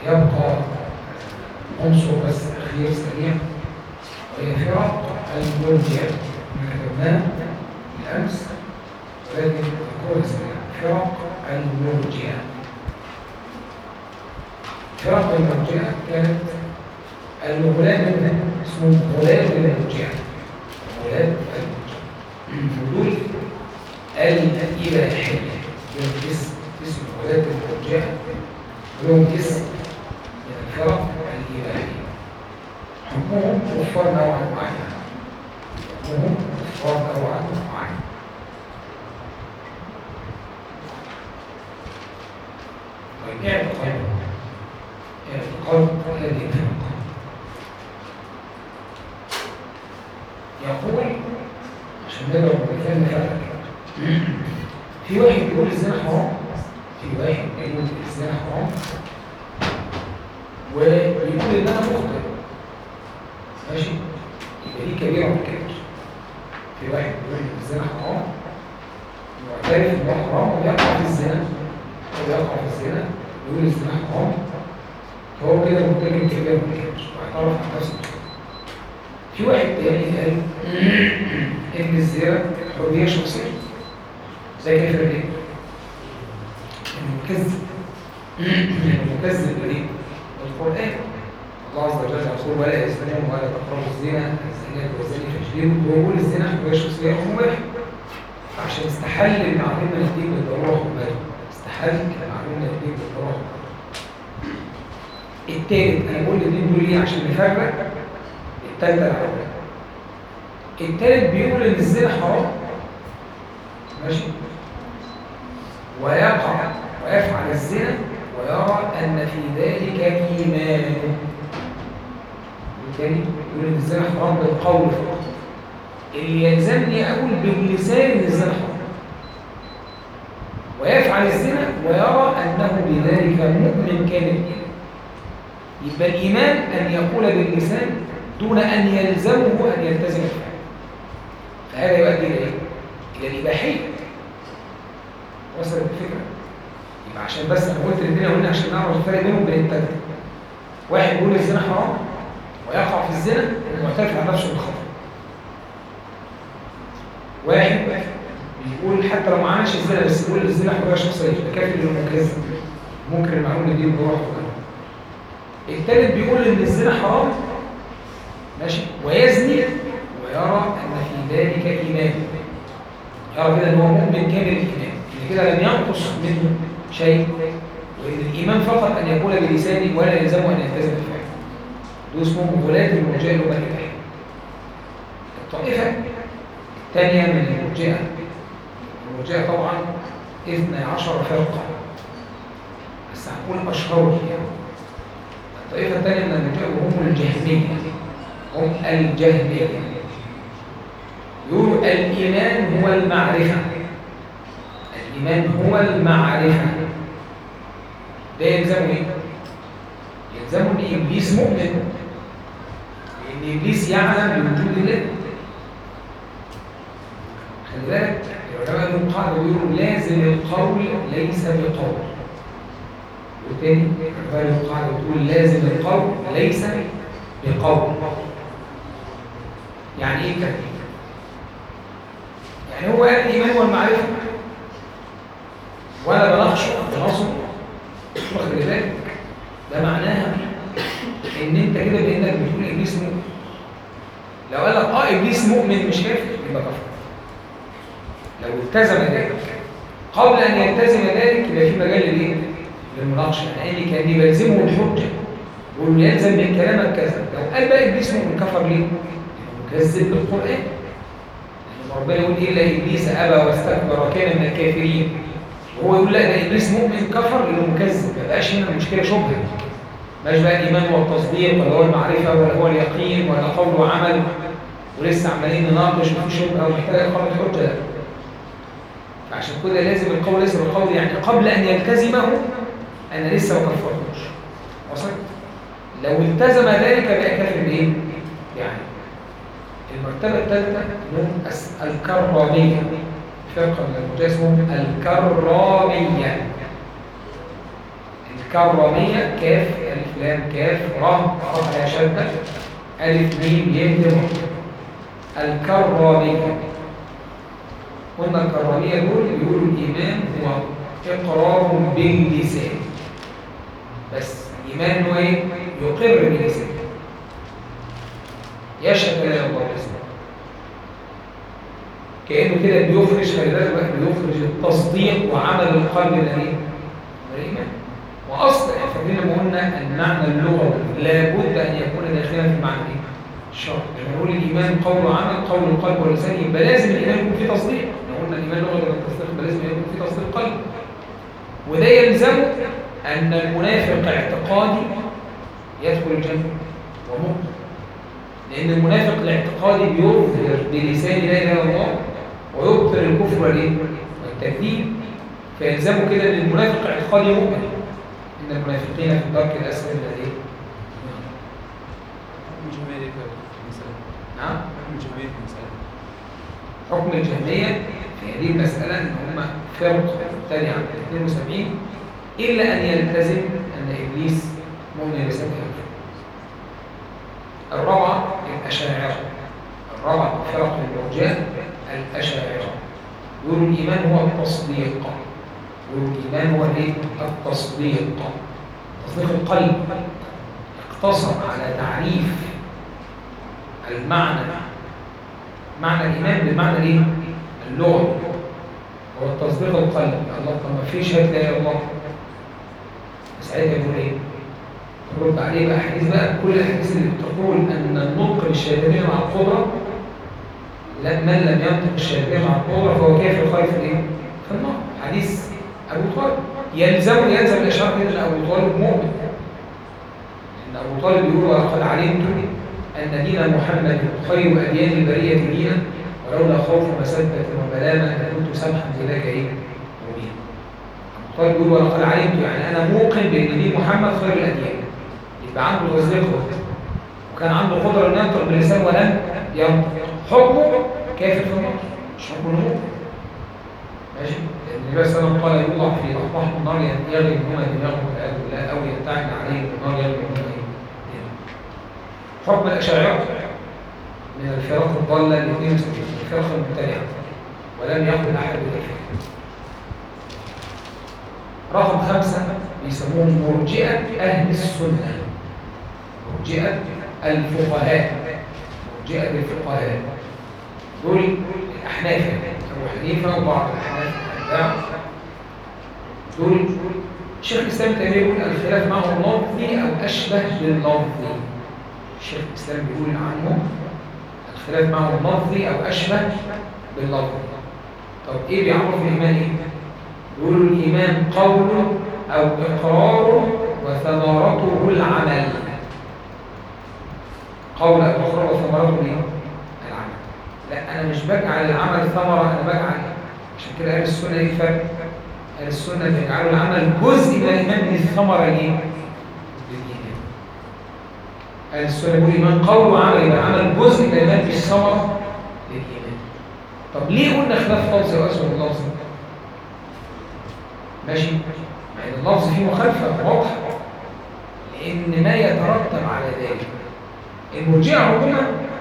يبقى عنصر بس أخير سريع وهي فرق المرجع ما كتبناه بالأمس ولكن أقول سريع فرق المرجع فرق المرجع كانت الغلام اسمه غلام المرجع غلام المرجع ودول الإباحية لهم اسم اسم غلام المرجع لهم اسم من الفرق الإباحية حكمهم كفار نوعا معين حكمهم كفار نوعا معين طيب اعتقاد اعتقاد هذه الفرقة يقول عشان نضرب مثال مثلا في واحد بيقول الزنا حرام في واحد بيقول الزنا حرام وبيقول ان انا مخطئ ماشي يبقى دي كبيره من الكبير في واحد بيقول ان الزنا حرام معترف ان هو حرام ويقع في الزنا ويقع في الزنا يقول الزنا حرام فهو كده مرتكب كبير من الكبير واعترف عن نفسه في واحد تاني قال ان الزنا حريه شخصيه زي كافر ليه؟ المكذب المكذب ليه؟ القرآن الله عز وجل يقول ولا يزنون ولا تقربوا الزنا الزنا والزنا فاجتنبوا ويقول الزنا حريه شخصيه رقم واحد عشان استحل المعلومه الدين بالضروره حرمته استحل المعلومه الدين بالضروره حرمته التالت انا بقول الدين دول ليه عشان نفرق التالتة العلماء التالت بيقول ان الزنا حرام ماشي ويقع ويفعل الزنا ويرى ان في ذلك ايمان بالتالي يقول ان الزنا حرام بالقول فقط اللي يلزمني اقول باللسان ان الزنا حرام ويفعل الزنا ويرى انه بذلك مؤمن كامل يبقى الايمان ان يقول باللسان دون أن يلزمه أن يلتزم الفعل فهذا يؤدي إلى إيه؟ إلى الإباحية وصلت الفكرة يبقى عشان بس أنا قلت الاثنين قلنا عشان نعرف الفرق بينهم وبين التالتة واحد يقول الزنا حرام ويقع في الزنا ومعترف على نفسه بالخطأ واحد بيقول حتى لو ما عملش الزنا بس يقول الزنا حريه شخصيه يبقى كافر للمكذب ممكن المعلومه دي بروح الثالث بيقول ان الزنا حرام ماشي ويزني ويرى ان في ذلك ايمان يرى كده ان هو مؤمن كامل الايمان ان كده لم ينقص منه شيء وان الايمان فقط ان يقول بلسانه ولا يلزمه ان يلتزم بالفعل دول اسمهم غلاة المرجئه اللي هم الاباحيه الطائفه الثانيه من المرجئه المرجئه طبعا 12 فرقه بس هنقول اشهرهم يعني الطائفه الثانيه من المرجئه وهم الجهميه هم الجهمية يقولوا الإيمان هو المعرفة الإيمان هو المعرفة ده يلزمه إيه؟ يلزمه إن إبليس مؤمن لأن إبليس يعلم بوجود الله خلي بالك العلماء لهم قاعدة بيقولوا لازم القول ليس بقول وتاني العلماء لهم قاعدة بتقول لازم القول ليس بقول يعني ايه كده يعني هو قال الايمان والمعرفه ولا بناقشه بناقشه واخد بالك ده معناها ان انت كده بانك بتقول ابليس مؤمن لو قال لك اه ابليس مؤمن مش كافر يبقى كفر لو التزم ذلك قبل ان يلتزم ذلك يبقى في مجال للايه للمناقشه يعني كاني بلزمه الحجه بقول يلزم من كلامك كذا لو قال بقى ابليس مؤمن كفر ليه كذب بالقرآن يعني ربنا يقول إلا إبليس أبى واستكبر وكان من الكافرين وهو يقول لا ده إبليس مؤمن كفر لأنه مكذب ما بقاش هنا المشكلة شبهة مش بقى الإيمان والتصديق ولا هو المعرفة ولا هو اليقين ولا قول وعمل ولسه عمالين نناقش وفي شبهة ومحتاج إقامة حجة لا فعشان كده لازم القول ليس بالقول يعني قبل أن يلتزمه أنا لسه ما كفرتوش وصلت لو التزم ذلك بقى كافر بإيه؟ يعني المرتبة الثالثة هم الكرامية فرقة من المرجع اسمهم الكرامية الكرامية كاف ألف لام كاف را رفع شدة ألف ميم ي الكرامية قلنا الكرامية دول بيقولوا الإيمان هو إقرار باللسان بس الإيمان هو إيه؟ يقر باللسان يشهد لا إله إلا الله باسمه كأنه كده بيخرج خلي بالك بقى بيخرج التصديق وعمل القلب من الايه؟ من الإيمان وأصل فاكرين لما قلنا المعنى اللغوي لابد أن يكون داخلا في معنى إيه؟ الشرع لما نقول الإيمان قول وعمل قول القلب واللسان يبقى لازم الإيمان يكون فيه تصديق لو قلنا الإيمان لغة التصديق يبقى لازم يكون فيه تصديق قلب وده يلزم أن المنافق اعتقادي يدخل الجنة ومؤمن لأن المنافق الاعتقادي بيظهر بلسان لا إله إلا الله ويبطل الكفر والايه؟ والتكذيب فيلزمه كده أن المنافق اعتقادي مؤمن إن المنافقين في الدرك الأسفل من الايه؟ نعم حكم الجهمية في هذه المسألة أن هم فرق تاني عن 72 إلا أن يلتزم أن إبليس مؤمن بسبب الرابعة الأشاعرة الرابعة فرق المرجئة الأشاعرة يقولوا الإيمان هو التصديق يقولوا الإيمان هو الإيه؟ التصديق تصديق القلب اقتصر على تعريف المعنى معنى الإيمان بالمعنى الايه؟ اللغوي هو التصديق القلب الله طب ما فيش هات لا يا الله ساعتها يقول ايه؟ رد عليه بقى حديث بقى كل الاحاديث اللي بتقول ان النطق بالشهادتين مع القدره من لم ينطق الشهادتين مع القدره فهو كافر خالف الايه؟ في النار حديث ابو طالب يلزم يلزم الاشاره كده ان ابو طالب مؤمن ان ابو طالب بيقول ولقد علمت ان دين محمد خير اديان البريه دينا ولولا خوف مسبه وملامه لكنت سمحا بذاك ايه؟ مبين ابو طالب بيقول ولقد علمت يعني انا موقن بان دين محمد خير الاديان يبقى عنده تصديق وكان عنده قدره انه ينطق باللسان ولم ينطق حكمه كافر في النار مش حكم المؤمن ماشي لان النبي صلى الله عليه وسلم قال يوضع في اطراف النار يغلب منهما دماغه والعياذ بالله او يتعن عليه النار يغلب منهما حكم الاشاعره من الفرق الضاله ال 72 الفرق المبتدعه ولم يقل احد بذلك رقم خمسة بيسموهم مرجئة أهل السنة مرجئة الفقهاء مرجئة الفقهاء دول الأحناف أبو حنيفة وبعض الأحناف الأتباع دول الشيخ الإسلام تيمية يقول الخلاف معه لفظي أو أشبه باللفظي الشيخ الإسلام بيقول عنه الخلاف معه لفظي أو أشبه باللفظي طب إيه بيعرف الإيمان إيه؟ يقولوا الإيمان قول أو إقرار وثمرته العمل قول أو إقرار وثمرته العمل لا أنا مش بجعل العمل ثمرة أنا بجعل عشان كده أهل السنة إيه الفرق؟ أهل السنة بيجعلوا العمل جزء من الإيمان من الثمرة ليه؟ للإيمان أهل السنة بيقولوا الإيمان قول وعمل يبقى عمل جزء من الإيمان مش ثمرة للإيمان طب ليه قلنا خلاف لفظي وأسوأ اللفظ؟ ماشي مع ان اللفظ فيه مخالفه واضحه لان ما يترتب على ذلك المرجئه عموما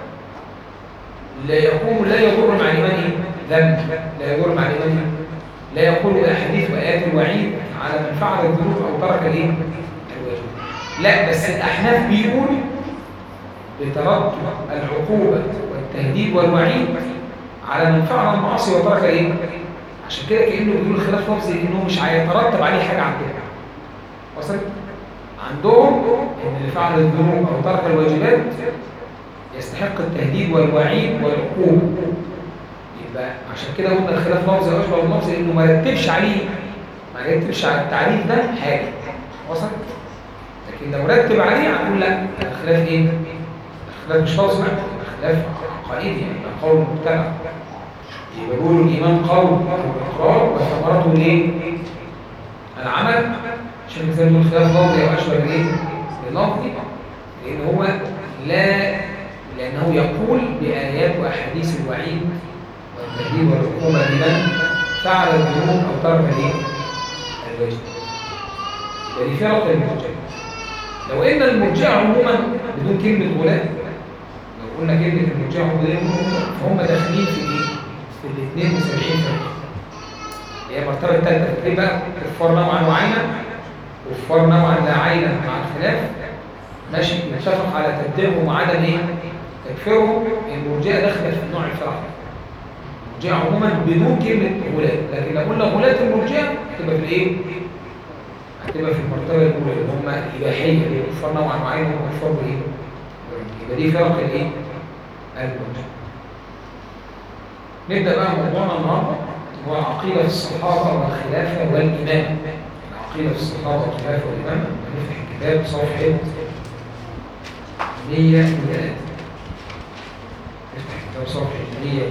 لا يقوم لا يضر مع الايمان ذنب لا يضر مع الايمان لا يقول الاحاديث وايات الوعيد على من فعل الذنوب او ترك الايه الواجب لا بس الاحناف بيقولوا بترتب العقوبه والتهديد والوعيد على من فعل المعاصي وترك الايه عشان كده كانه بيقول خلاف لفظي انه مش هيترتب عليه حاجه عندهم وصلت عندهم ان اللي فعل الذنوب او ترك الواجبات يستحق التهديد والوعيد والعقوبه يبقى عشان كده قلنا الخلاف لفظي اشبه باللفظ انه ما رتبش عليه ما رتبش على التعريف ده حاجه وصلت لكن لو رتب عليه هنقول لا الخلاف ايه الخلاف مش لفظي الخلاف عقائدي يعني قول مبتدع يبقى بيقولوا الايمان قول واقرار وثمرته الايه العمل عشان كده بنقول خلاف لفظي او اشبه بالايه باللفظي لان هو لا لانه يقول بايات واحاديث الوعيد والتهديد والعقوبه لمن فعل الذنوب او ترك الايه الواجب يبقى دي فرق المرجئة لو ان المرجئة عموما بدون كلمة غلاة لو قلنا كلمة المرجئة عموما فهم داخلين في ايه؟ في ال 72 فرق اللي هي المرتبة الثالثة فاكرين بقى كفار نوعا وعينا وكفار نوعا لا عينا مع الخلاف ماشي نتفق على تبديعهم وعدم ايه؟ تكفيرهم المرجئة داخلة في النوع الفرق المرجئة عموما بدون كلمة غلاة لكن لو قلنا غلاة المرجئة هتبقى في الايه؟ هتبقى في المرتبة الأولى اللي هم الإباحية اللي كفار نوعا معين هم كفار ايه؟ يبقى دي فرق الايه؟ المرجئة نبدأ بقى موضوعنا النهارده هو عقيدة الصحابة والخلافة والإمامة عقيدة الصحابة والخلافة والإمامة نفتح الكتاب صفحة 103 نفتح الكتاب صفحة 103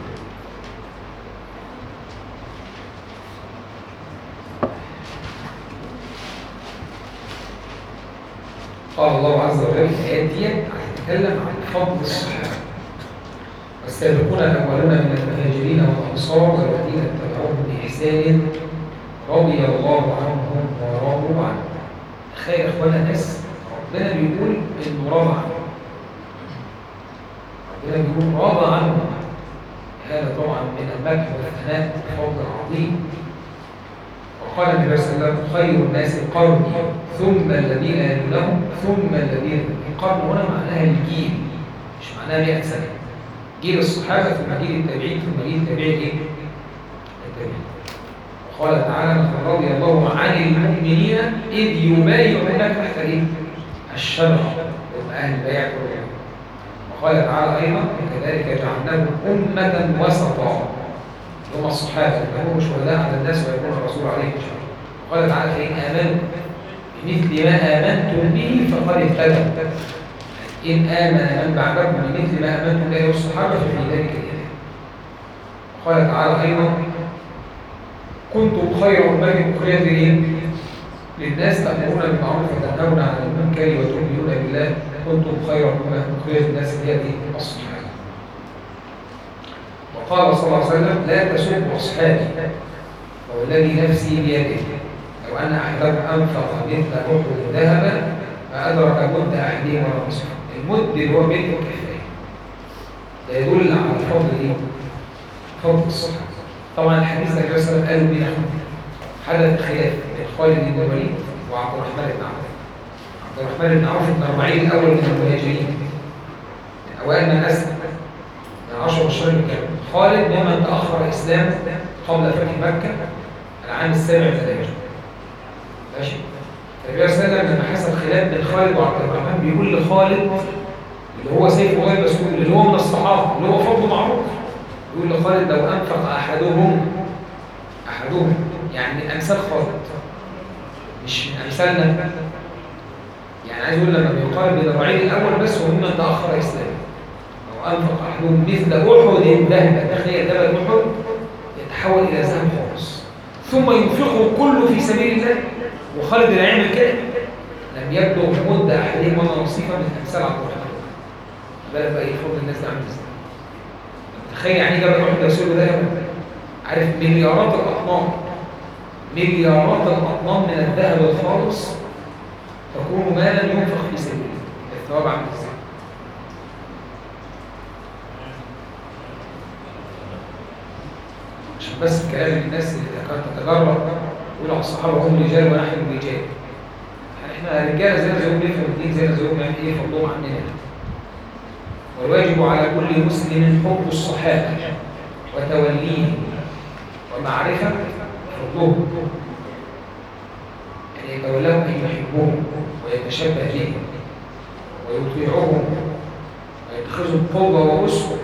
قال الله عز وجل في الآيات دي هتتكلم عن فضل الصحابة والسابقون الأولون من المهاجرين والأنصار والذين اتبعوهم بإحسان رضي الله عنهم ورضوا عنه تخيل إخوانا ناس ربنا بيقول إنه رضى عنهم ربنا بيقول رضى عنهم هذا طبعا من المدح والثناء فضل عظيم وقال النبي صلى الله عليه وسلم خير الناس قرني ثم الذين يلونهم ثم الذين القرن هنا معناها الجيل مش معناها 100 سنه جيل الصحابة ثم جيل التابعين ثم جيل التابعين ايه؟ التابعين وقال تعالى لقد رضي الله عن المؤمنين إذ يبايعونك تحت ايه؟ الشجرة هم أهل البيع وقال تعالى أيضا وكذلك جعلناهم أمة وسطا هم الصحابة يكونوا شهداء على الناس ويكون الرسول عليهم شهيدا وقال تعالى فإن آمنوا بمثل ما آمنتم به فقد اهتدوا إن آمن من بعدكم بمثل ما آمنتم به الصحابة ففي ذلك الإله قال تعالى أيضا كنتم خير أمة أخرجت للناس تأمرون بالمعروف وتنهون عن المنكر وتؤمنون بالله كنتم خير أمة أخرجت للناس هي الصحابة وقال صلى الله عليه وسلم لا تسبوا أصحابي والذي نفسي بيده لو أن أحدكم أنفق مثل أحد ذهبا ما أدرك مد أحدهم ولا نصفه المد اللي هو بيت الكفاية ده يدل على فضل ايه؟ فضل الصحابة طبعا الحديث ده النبي صلى الله عليه وسلم قالوا بيه حدث خلاف بين خالد بن الوليد وعبد الرحمن بن عوف عبد الرحمن بن عوف من الربعين الاول من المهاجرين من اوائل من اسلم من 10 اشهر الكامل خالد ممن تاخر الاسلام قبل فتح مكه العام السابع من الهجره ماشي النبي صلى الله عليه وسلم لما حصل خلاف بين خالد وعبد الرحمن بيقول لخالد اللي هو سيف غير مسؤول اللي هو من الصحابه اللي هو فضله معروف يقول لخالد لو انفق احدهم احدهم يعني امثال خالد مش من امثالنا يعني عايز اقول لما بيقارن بين الرعيل الاول بس هو ممن تاخر اسلامه لو انفق احدهم مثل احد ذهبا تخيل جبل احد يتحول الى ذهب خالص ثم ينفقه كله في سبيل الله وخالد اللي هيعمل كده لم يبلغ مد احدهم ولا نصيفا من امثال عبد الرحمن بالك بقى ايه فضل الناس ده عامل ازاي تخيل يعني جبل احد يسوق ده عارف مليارات الاطنان مليارات الاطنان من الذهب الخالص تكون مالا ينفق في سبيل الله الثواب عامل ازاي عشان بس كلام الناس اللي كانت تتجرب يقول على الصحابه هم رجال ونحن رجال احنا رجاله زي ما زيهم نفهم الدين زي ما زيهم يعني ايه فضلهم عننا والواجب على كل مسلم حب الصحابه وتوليهم ومعرفه فضلهم يعني يتولاهم ان يحبهم ويتشبه بهم ويطيعهم ويتخذهم قوه واسوه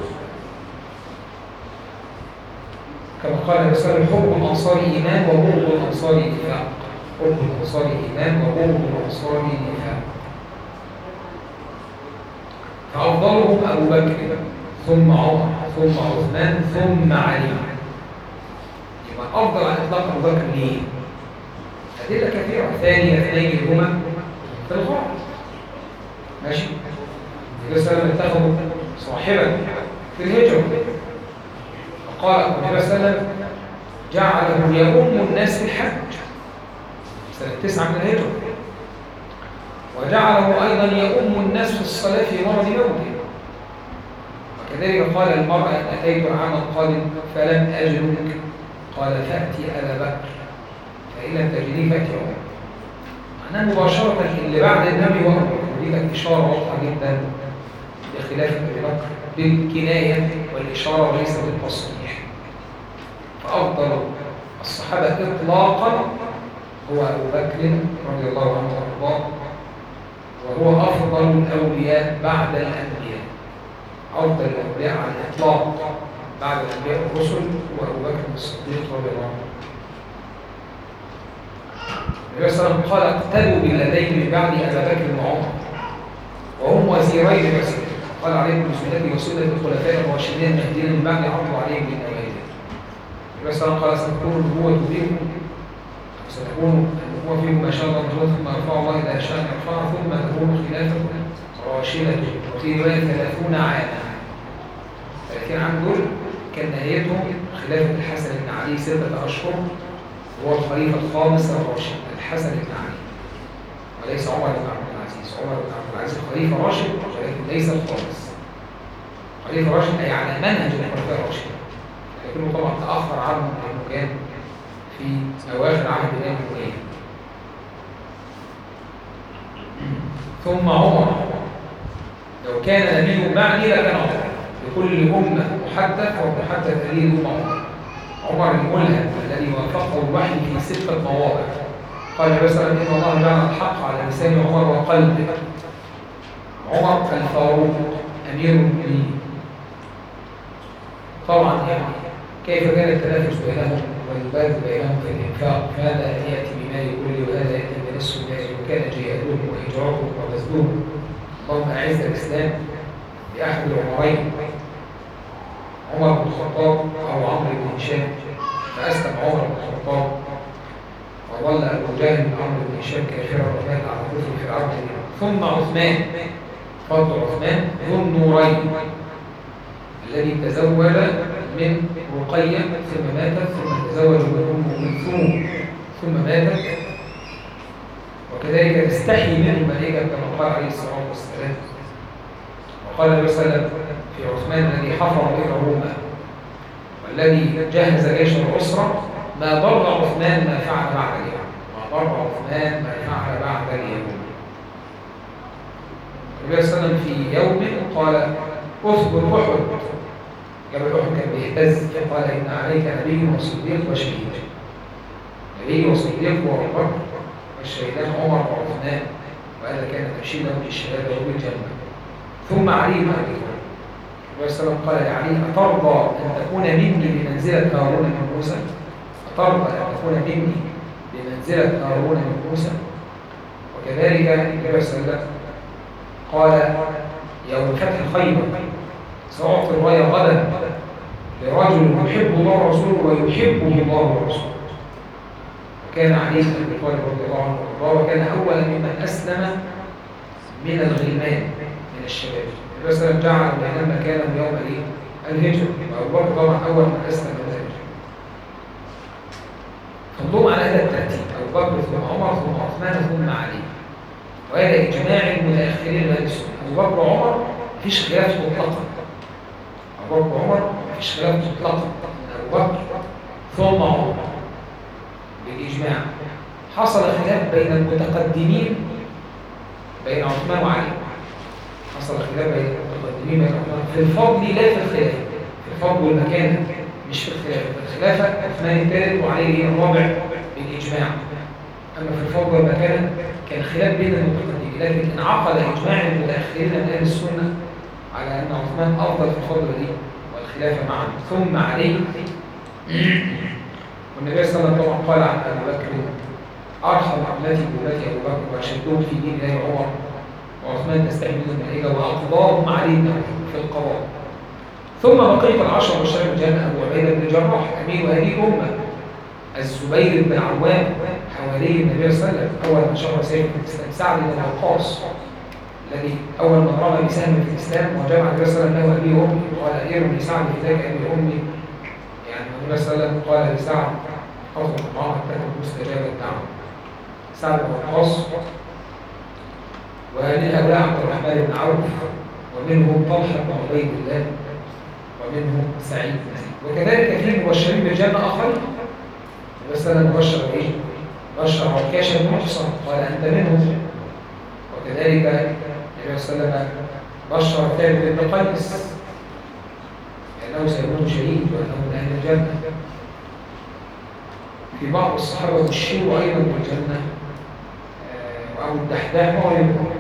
كما قال النبي صلى الله عليه وسلم حب الانصار ايمان وبغض الانصار نفاق حب الانصار ايمان وبغض الانصار نفاق فافضلهم ابو بكر ثم عمر ثم عثمان ثم علي يبقى افضل على اطلاق ابو بكر ليه؟ ادله كثيره ثاني اثنين هما في الغار ماشي النبي صلى الله عليه وسلم اتخذوا صاحبا في الهجره قال النبي صلى الله عليه وسلم جعله يؤم الناس في الحج سنة تسعة من الهجرة وجعله أيضا يؤم الناس في الصلاة في مرض موته وكذلك قال المرأة إن أتيت العام القادم فلم أجدك قال فأتي أبا بكر فإن لم تجدني فأتي عمر معناه مباشرة اللي بعد النبي وأبو بكر دي كانت إشارة واضحة جدا بخلاف أبي بكر بالكناية والإشارة وليس بالتصريح فأفضل الصحابة إطلاقا هو أبو بكر رضي الله عنه وأرضاه وهو أفضل الأولياء بعد الأنبياء أفضل الأولياء على الإطلاق بعد الأنبياء والرسل هو أبو بكر الصديق رضي الله عنه النبي صلى الله عليه وسلم قال اقتدوا بالذين من بعد أبا بكر وعمر وهم وزيرين رسول قال عليكم بسنتي وسنة الخلفاء الراشدين المهديين من بعد عرضوا عليهم بالنواجذ النبي صلى الله عليه وسلم قال ستكون النبوة فيكم ستكون النبوة فيكم ما شاء الله نبوة ثم يرفع الله إذا شاء يرفع ثم تكون خلافة راشدة وفي رواية ثلاثون عاما 30 عام دول كان نهايتهم خلافة الحسن بن علي ستة أشهر هو الخليفة الخامس الراشد الحسن بن علي وليس عمر بن عبد العزيز عمر بن عبد العزيز خليفة راشد ولكن ليس الخامس خليفة راشد أي على منهج الخلفاء الراشدين لكنه طبعا تأخر عنه لأنه كان في أواخر عهد الإمام الأموي ثم عمر لو كان نبي بعدي لكان عمر لكل أمة محدث ومحدث هذه الأمة عمر عمر الملهم الذي وافقه الوحي في ستة مواضع قال مثلا إن الله جعل الحق على لسان عمر وقلبه عمر الفاروق أمير المؤمنين طبعا يعني كيف كان التنافس بينهم والباب بينهم في الإنفاق هذا يأتي بمال كل وهذا يأتي بنصف المال وكان جهادهم وهجراتهم وبذلهم اللهم أعز الإسلام بأحد العمرين عمر بن الخطاب أو عمرو بن هشام فأسلم عمر بن الخطاب وظل أبو جهل عمرو بن هشام كافرا ومات على كفر في الأرض ثم عثمان فضل عثمان ذو النورين الذي تزوج من رقية ثم ماتت ثم تزوج من أم كلثوم ثم ماتت وكذلك تستحي منه الملائكة كما قال عليه الصلاة والسلام وقال النبي صلى الله عليه وسلم في عثمان الذي حفر بئر روما والذي جهز جيش العسرة ما ضر عثمان ما فعل بعد اليوم ما ضر عثمان ما فعل بعد اليوم النبي صلى الله عليه وسلم في يوم قال اثبت احد جبل احد كان بيهتز فقال ان عليك نبي وصديق وشهيد نبي وصديق وابو بكر والشهيدان عمر وعثمان وهذا كان تبشيرا بالشهاده وبالجنه ثم علي بن ابي طالب النبي صلى الله عليه وسلم قال لعلي اترضى ان تكون مني بمنزله هارون من موسى اترضى ان تكون مني بمنزله هارون من موسى وكذلك النبي صلى الله عليه وسلم قال يوم فتح خيبر سأعطي الراية غدا لرجل يحب الله ورسوله ويحبه الله ورسوله وكان علي بن ابي طالب رضي الله عنه وارضاه وكان اول ممن اسلم من الغلمان من الشباب النبي صلى الله عليه وسلم جعل بينما مكانه يوم الايه؟ الهجره وابو بكر طبعا اول من اسلم من الهجره فانظروا على هذا الترتيب ابو بكر ثم عمر ثم عثمان ثم علي وهذا اجماع المتاخرين من السنه ابو بكر وعمر مفيش خلاف مطلقا ابو بكر وعمر مفيش خلاف مطلقا ابو بكر ثم عمر بالاجماع حصل خلاف بين المتقدمين بين عثمان وعلي حصل خلاف بين المتقدمين بين عثمان في الفضل لا في الخلاف في الفضل والمكانه مش في الخلاف في الخلافه عثمان الثالث وعلي الرابع بالاجماع اما في الفضل والمكانه كان خلاف بين المتقدمين لكن انعقد اجماع المتاخرين من اهل السنه على ان عثمان افضل في الفضل دي والخلافه معا ثم علي والنبي صلى الله عليه وسلم قال عن ابي بكر ارحم امتي بامتي ابو بكر واشدهم في دين الله عمر وعثمان تستحي منهم الملائكه واقضاهم علي في القضاء ثم بقيه العشر والشرع الجنه ابو عبيده بن الجراح امير هذه الامه الزبير بن عوام حوالي النبي صلى الله عليه وسلم اول من شهر سيف في الاسلام سعد بن وقاص الذي اول من رمى بسهم في الاسلام وجمع النبي صلى الله عليه وسلم له ابي وامي قال ارمي سعد في ذاك ابي وامي يعني النبي صلى الله عليه وسلم قال لسعد اخذ معه حتى مستجاب الدعوه سعد بن وقاص ومن هؤلاء عبد الرحمن بن عوف ومنهم طلحة بن عبيد الله ومنهم سعيد بن زيد وكذلك في مبشرين بالجنة آخرين مثلا مبشر إيه؟ بشر عكاش بن محصن قال أنت منهم وكذلك النبي صلى الله عليه وسلم بشر ثابت بن قيس لأنه سيكون شهيد وأنه من أهل الجنة في بعض الصحابة بشروا أيضا بالجنة آه، أو الدحداح ما هو يقول.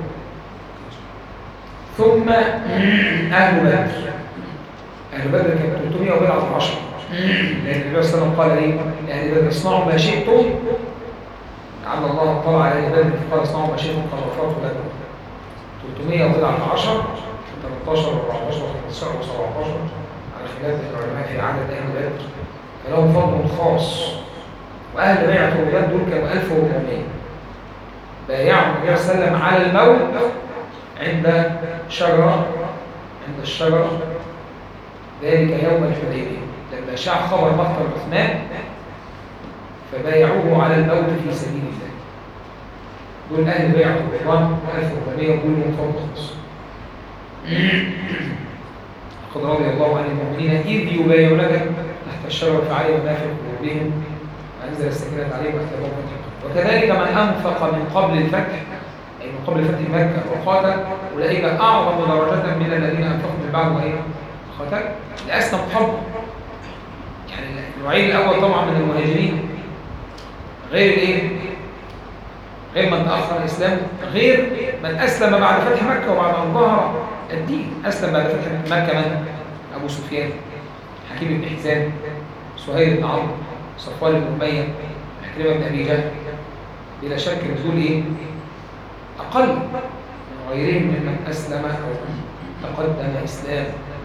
ثم أهل بدر أهل بدر كانت 300 وبضعة عشر لأن النبي صلى الله عليه وسلم قال إيه؟ لأهل بدر اصنعوا ما شئتم لعل الله اطلع على أهل بدر فقال اصنعوا ما شئتم قد غفرت لكم 300 وبضعة عشر 13 و14 و15 و17 على خلاف العلماء في عدد أهل بدر فلهم فضل خاص وأهل بيعة الرجال دول كانوا 1400 بايعهم النبي صلى الله عليه وسلم على الموت عند شجرة عند الشجرة ذلك يوم الحديبية لما شاع خبر مقتل عثمان فبايعوه على الموت في سبيل الله دول أهل بيعة الرضوان 1400 دول من فضل خاص لقد رضي الله عن المؤمنين إذ يبايعونك تحت الشجرة فعلم ما في قلوبهم وأنزل السكينة عليهم وأثابهم فتحا وكذلك من أنفق من قبل الفتح أي من قبل فتح مكة وقاتل أولئك أعظم درجة من الذين أنفقوا من بعد وإيه قاتل لأسلم قبل يعني النوعين الأول طبعا من المهاجرين غير الإيه؟ غير من تأخر الإسلام غير من أسلم بعد فتح مكة وبعد أن ظهر الدين أسلم بعد فتح مكة من؟ أبو سفيان حكيم بن حزام سهيل بن عمرو صفوان بن أمية عكرمة بن أبي جهل بلا شك دول إيه؟ أقل من غيرهم ممن أسلم أو تقدم إسلام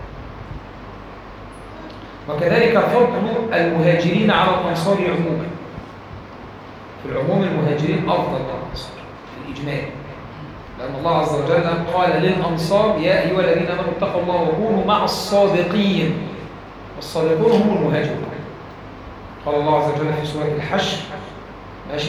وكذلك فضل المهاجرين على الأنصار عموما في العموم المهاجرين أفضل من الأنصار في الإجمال لأن الله عز وجل قال للأنصار يا أيها الذين آمنوا اتقوا الله وكونوا مع الصادقين والصادقون هم المهاجرون قال الله عز وجل في سورة الحشر ماشي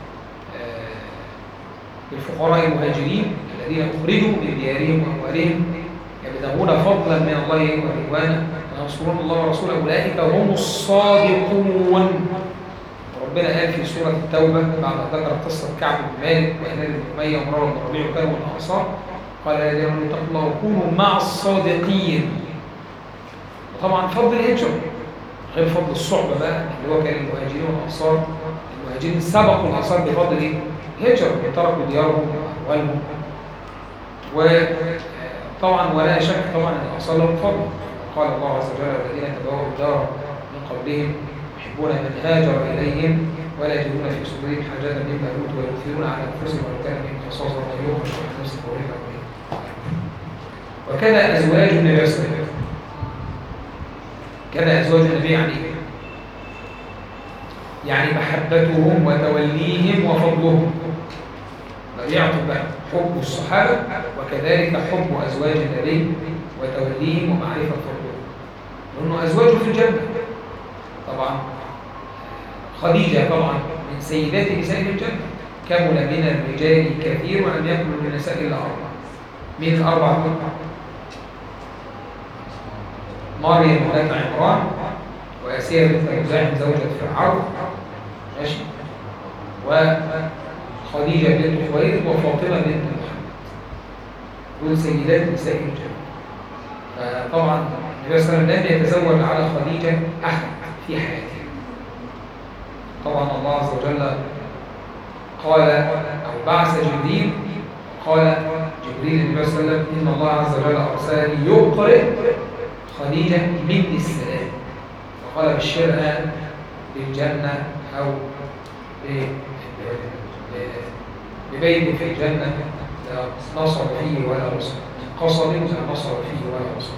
آه الفقراء المهاجرين الذين أخرجوا من ديارهم وأموالهم يبتغون فضلا من الله ورضوانا وينصرون الله ورسوله أولئك هم الصادقون ربنا قال في سورة التوبة بعد أن ذكر قصة كعب بن مالك وهلال بن أمية ومروان بن ربيع وكانوا من الأنصار قال يا الذين آمنوا اتقوا الله وكونوا مع الصادقين وطبعا فضل الهجرة غير فضل الصحبة بقى اللي هو كان المهاجرين والأنصار المهاجرين سبقوا الأنصار بفضل إيه؟ الهجرة تركوا ديارهم وأموالهم وطبعا ولا شك طبعا أن الأنصار لهم فضل قال الله عز وجل الذين تبوأوا الدار من قبلهم يحبون من هاجر إليهم ولا يجدون في صدورهم حاجة مما أوتوا ويؤثرون على أنفسهم ولو كان بهم خصاصة ومن يوق شح نفسه فأولئك هم وكذا أزواج النبي صلى الله عليه وسلم كذا أزواج النبي يعني إيه؟ يعني محبتهم وتوليهم وفضلهم يعطوا بقى حب الصحابة وكذلك حب أزواج النبي وتوليهم ومعرفة فضلهم لأنه أزواجه في الجنة طبعا خديجة طبعا من سيدات نساء الجنة كمل من الرجال كثير ولم يكن من النساء إلا أربعة من الأربعة مريم بنت عمران وأسير بنت مزاحم زوجة فرعون ماشي وخديجة بنت خويلد وفاطمة بنت محمد دول سيدات نساء الجنة طبعا النبي صلى الله عليه وسلم لم يتزوج على خديجة أحد في حياته طبعا الله عز وجل قال أو بعث جبريل قال جبريل النبي صلى الله عليه وسلم إن الله عز وجل أرسلني يقرئ خديجة مني السلام فقال بشرها بالجنة أو ببيت في الجنة لا نصر فيه ولا نصر قصد لا نصر فيه ولا نصر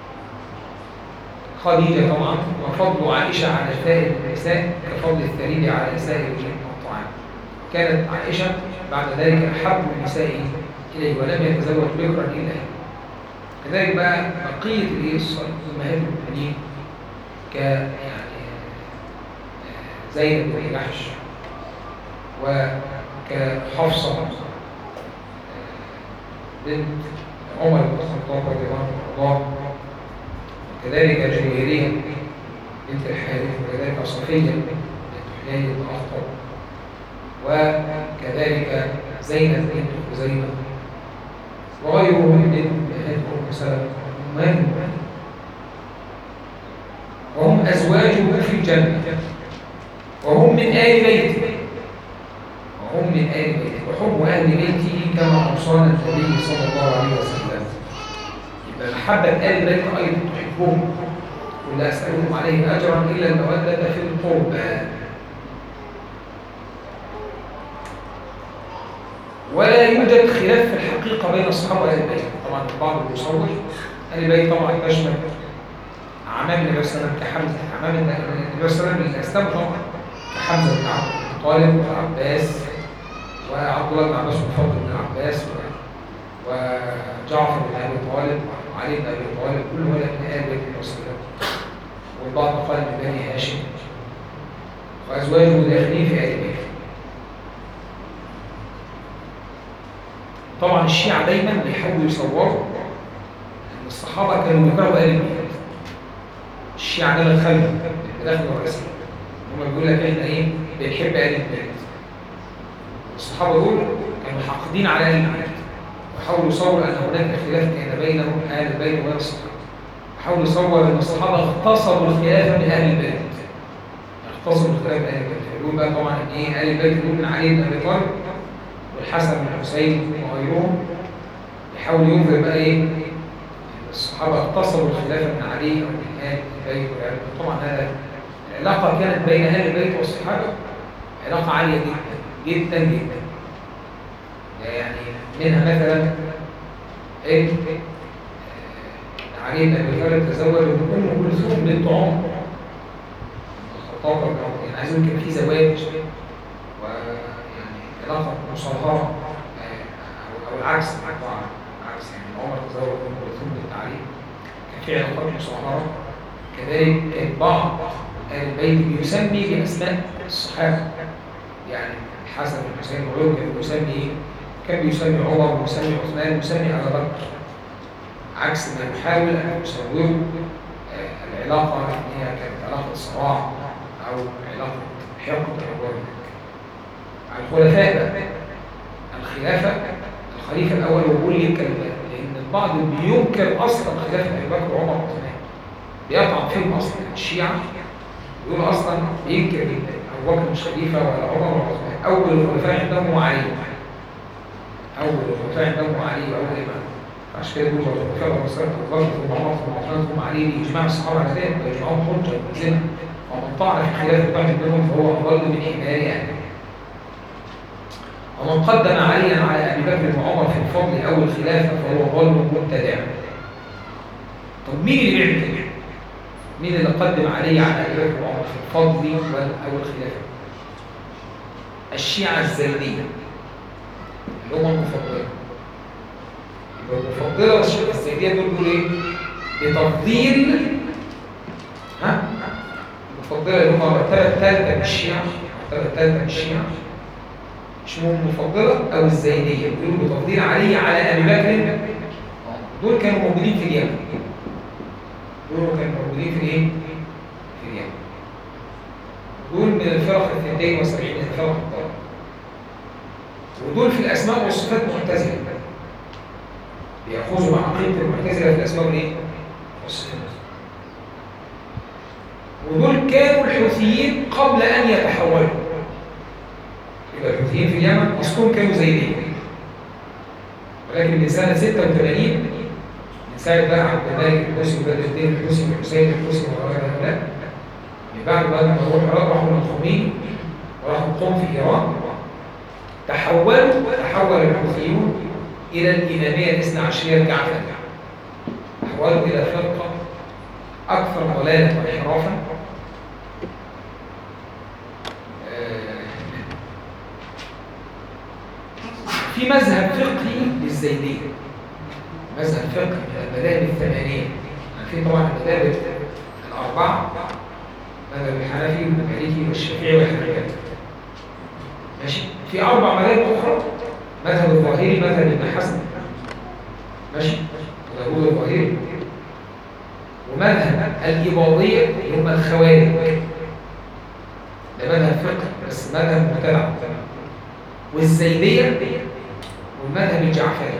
خديجة طبعا وفضل عائشة على سائر النساء كفضل الثريد على سائر الطعام كانت عائشة بعد ذلك أحب النساء إليه ولم يتزوج بكرا إلا هي كذلك بقى بقية أمهات المؤمنين ك يعني زينب بن جحش كحفصة بنت عمر بن الخطاب رضي الله عنه وكذلك جويرية بنت الحارث وكذلك صفية بنت حيي بن أخطب وكذلك زينب بنت خزيمة وغيرهم من أهل أم سلمة أمهات وهم أزواجه في الجنة وهم من آل بيته وهم من آل بيته وحب أهل بيته كما أوصانا النبي صلى الله عليه وسلم يبقى محبة آل بيت أيضا تحبهم ولا أسألهم عليه أجرا إلا المودة في القربى ولا يوجد خلاف في الحقيقة بين الصحابة وأهل البيت طبعا البعض بيصور أهل البيت طبعا تشمل عمام النبي صلى الله عليه وسلم كحمزة عمام النبي صلى الله عليه وسلم الإسلام طبعا كحمزة بن عبد طالب والعباس وعبد الله بن عباس وفضل بن عباس وجعفر بن أبي طالب وعلي بن أبي طالب كل هؤلاء من آل بيت النبي صلى الله عليه وسلم والبعض قال من بني هاشم وأزواجه داخلين في آل بيت طبعا الشيعة دايما بيحاولوا يصوروا ان الصحابة كانوا بيكرهوا آل البيت الشيعة ده الخلف الداخل الرئيسي هم بيقول لك احنا ايه بنحب آل البيت الصحابة دول كانوا حاقدين على آل البيت وحاولوا يصوروا ان هناك خلاف كان بينهم آل البيت وبين الصحابة حاولوا يصور ان الصحابة اغتصبوا الخلافة من أهل البيت اغتصبوا الخلافة من أهل البيت يقول بقى طبعا ان ايه آل البيت دول من علي بن أبي طالب والحسن بن الحسين وغيرهم يحاول ينظر بقى ايه الصحابه اغتصبوا الخلافه من علي او من اهل البيت طبعا هذا العلاقه كانت بين اهل البيت والصحابه علاقه عاليه جدا جدا جدا يعني منها مثلا ايه علي بن ابي طالب تزوج من ام كلثوم بنت عمر الخطاب يعني عايز يمكن في زواج علاقه مصاهره او العكس العكس يعني عمر تزوج ام كلثوم بالتعليم كان في علاقات مصاهره كذلك كان بعض اهل البيت بيسمي باسماء الصحابه يعني الحسن بن حسين وغيره كان بيسمي ايه؟ كان بيسمي عمر ويسمي عثمان ويسمي ابا بكر عكس ما يحاول ان يصوروا العلاقه ان هي كانت علاقه صراع او علاقه حقد او غيره الخلفاء بقى الخلافة الخليفة الأول ويقول ليه الكلمات لأن البعض بينكر أصلا خلافة أبي بكر وعمر وعثمان بيقطع فيهم أصلا الشيعة يقول أصلا بينكر أبو بكر مش خليفة ولا عمر ولا عثمان أول الخلفاء عندهم هو علي أول الخلفاء عندهم هو علي وأول إمام عشان كده يقول الخلفاء الرسول أبو بكر ثم عمر ثم عثمان ثم علي لإجماع الصحابة على ذلك وإجماعهم حجة ملزمة ومن طعن في خلافة واحد منهم فهو أضل من حمار يعني ومن قدم عليا على ابي بكر وعمر في الفضل او الخلافه فهو ظلم مبتدع. طب مين اللي بيعمل كده؟ مين اللي قدم علي على ابي بكر وعمر في الفضل او الخلافه؟ الشيعه الزيديه اللي هم المفضله. يبقى المفضله والشيعه الزيديه دول بيقولوا ايه؟ بتفضيل ها؟ المفضله اللي هم المرتبه الثالثه من الشيعه المرتبه الثالثه من الشيعه اسمهم المفضلة أو الزيدية بيقولوا بتفضيل علي على أبي بكر دول كانوا موجودين في اليمن دول كانوا موجودين في الايه؟ في اليمن دول من الفرق ال 72 من الفرق الضالة ودول في الأسماء والصفات معتزلة بيأخذوا مع عقيدة المعتزلة في الأسماء والإيه؟ والصفات ودول كانوا الحوثيين قبل أن يتحولوا يبقى الحوثيين في اليمن اصلهم كانوا زيدين ولكن من سنه 86 من ساعه بقى عبد الملك الحوثي وبدر الدين الحوثي والحسين الحوثي وغير هؤلاء من بعد بقى لما روحوا راحوا من الخميني وراحوا قوم في ايران تحولوا تحول الحوثيون الى الاماميه الاثنى عشريه الجعفريه تحولوا الى فرقه اكثر ضلالا وانحرافا في مذهب فقهي للزيدية مذهب فقهي من المذاهب الثمانية في طبعا المذاهب الأربعة مذهب الحنفي والمالكي والشافعي والحنبلي ماشي في اربع مذاهب اخرى مذهب الظاهري مذهب ابن حزم ماشي داوود الظاهري ومذهب الإباضية اللي هم الخوارج ده مذهب فقه بس مذهب مبتدع والزيدية والمذهب الجعفري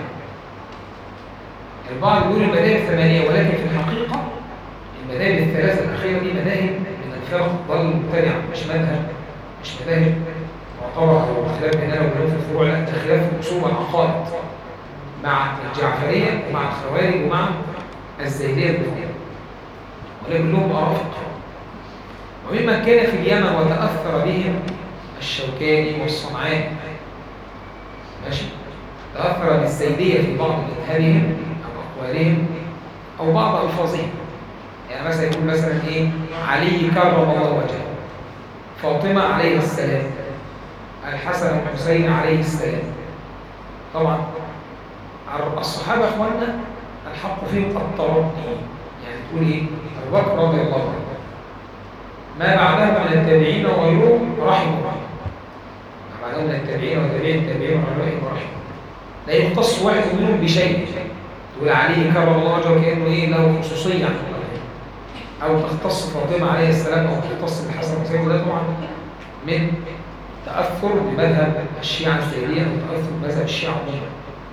البعض يقول المذاهب ثمانية ولكن في الحقيقة المذاهب الثلاثة الأخيرة دي مذاهب من الفرق ضل مبتدع مش مذهب مش مذاهب معتبر أو خلاف بيننا وبينهم في الفروع لا ده خلاف في الأصول والعقائد مع الجعفرية ومع الخوارج ومع الزيدية البخارية ولكن لهم آراء فقهية وممن كان في اليمن وتأثر بهم الشوكاني والصنعاني ماشي تأثر بالزيدية في بعض مذهبهم أو أقوالهم أو بعض ألفاظهم يعني مثلا يقول مثلا إيه علي كرم الله وجهه فاطمة عليه السلام الحسن والحسين عليه السلام طبعا الصحابة أخواننا الحق فيهم التربي يعني تقول إيه أبو بكر رضي الله عنه ما بعدهم من التابعين وغيرهم رحمه الله ما بعدهم من التابعين وتابعين التابعين وغيرهم رحمه لا يختص واحد منهم بشيء تقول عليه كرم الله وجهه كأنه إيه له خصوصية عن أو تختص فاطمة عليه السلام أو تختص بالحسن والحسين ده طبعا من تأثر بمذهب الشيعة الزيدية أو تأثر بمذهب الشيعة عموما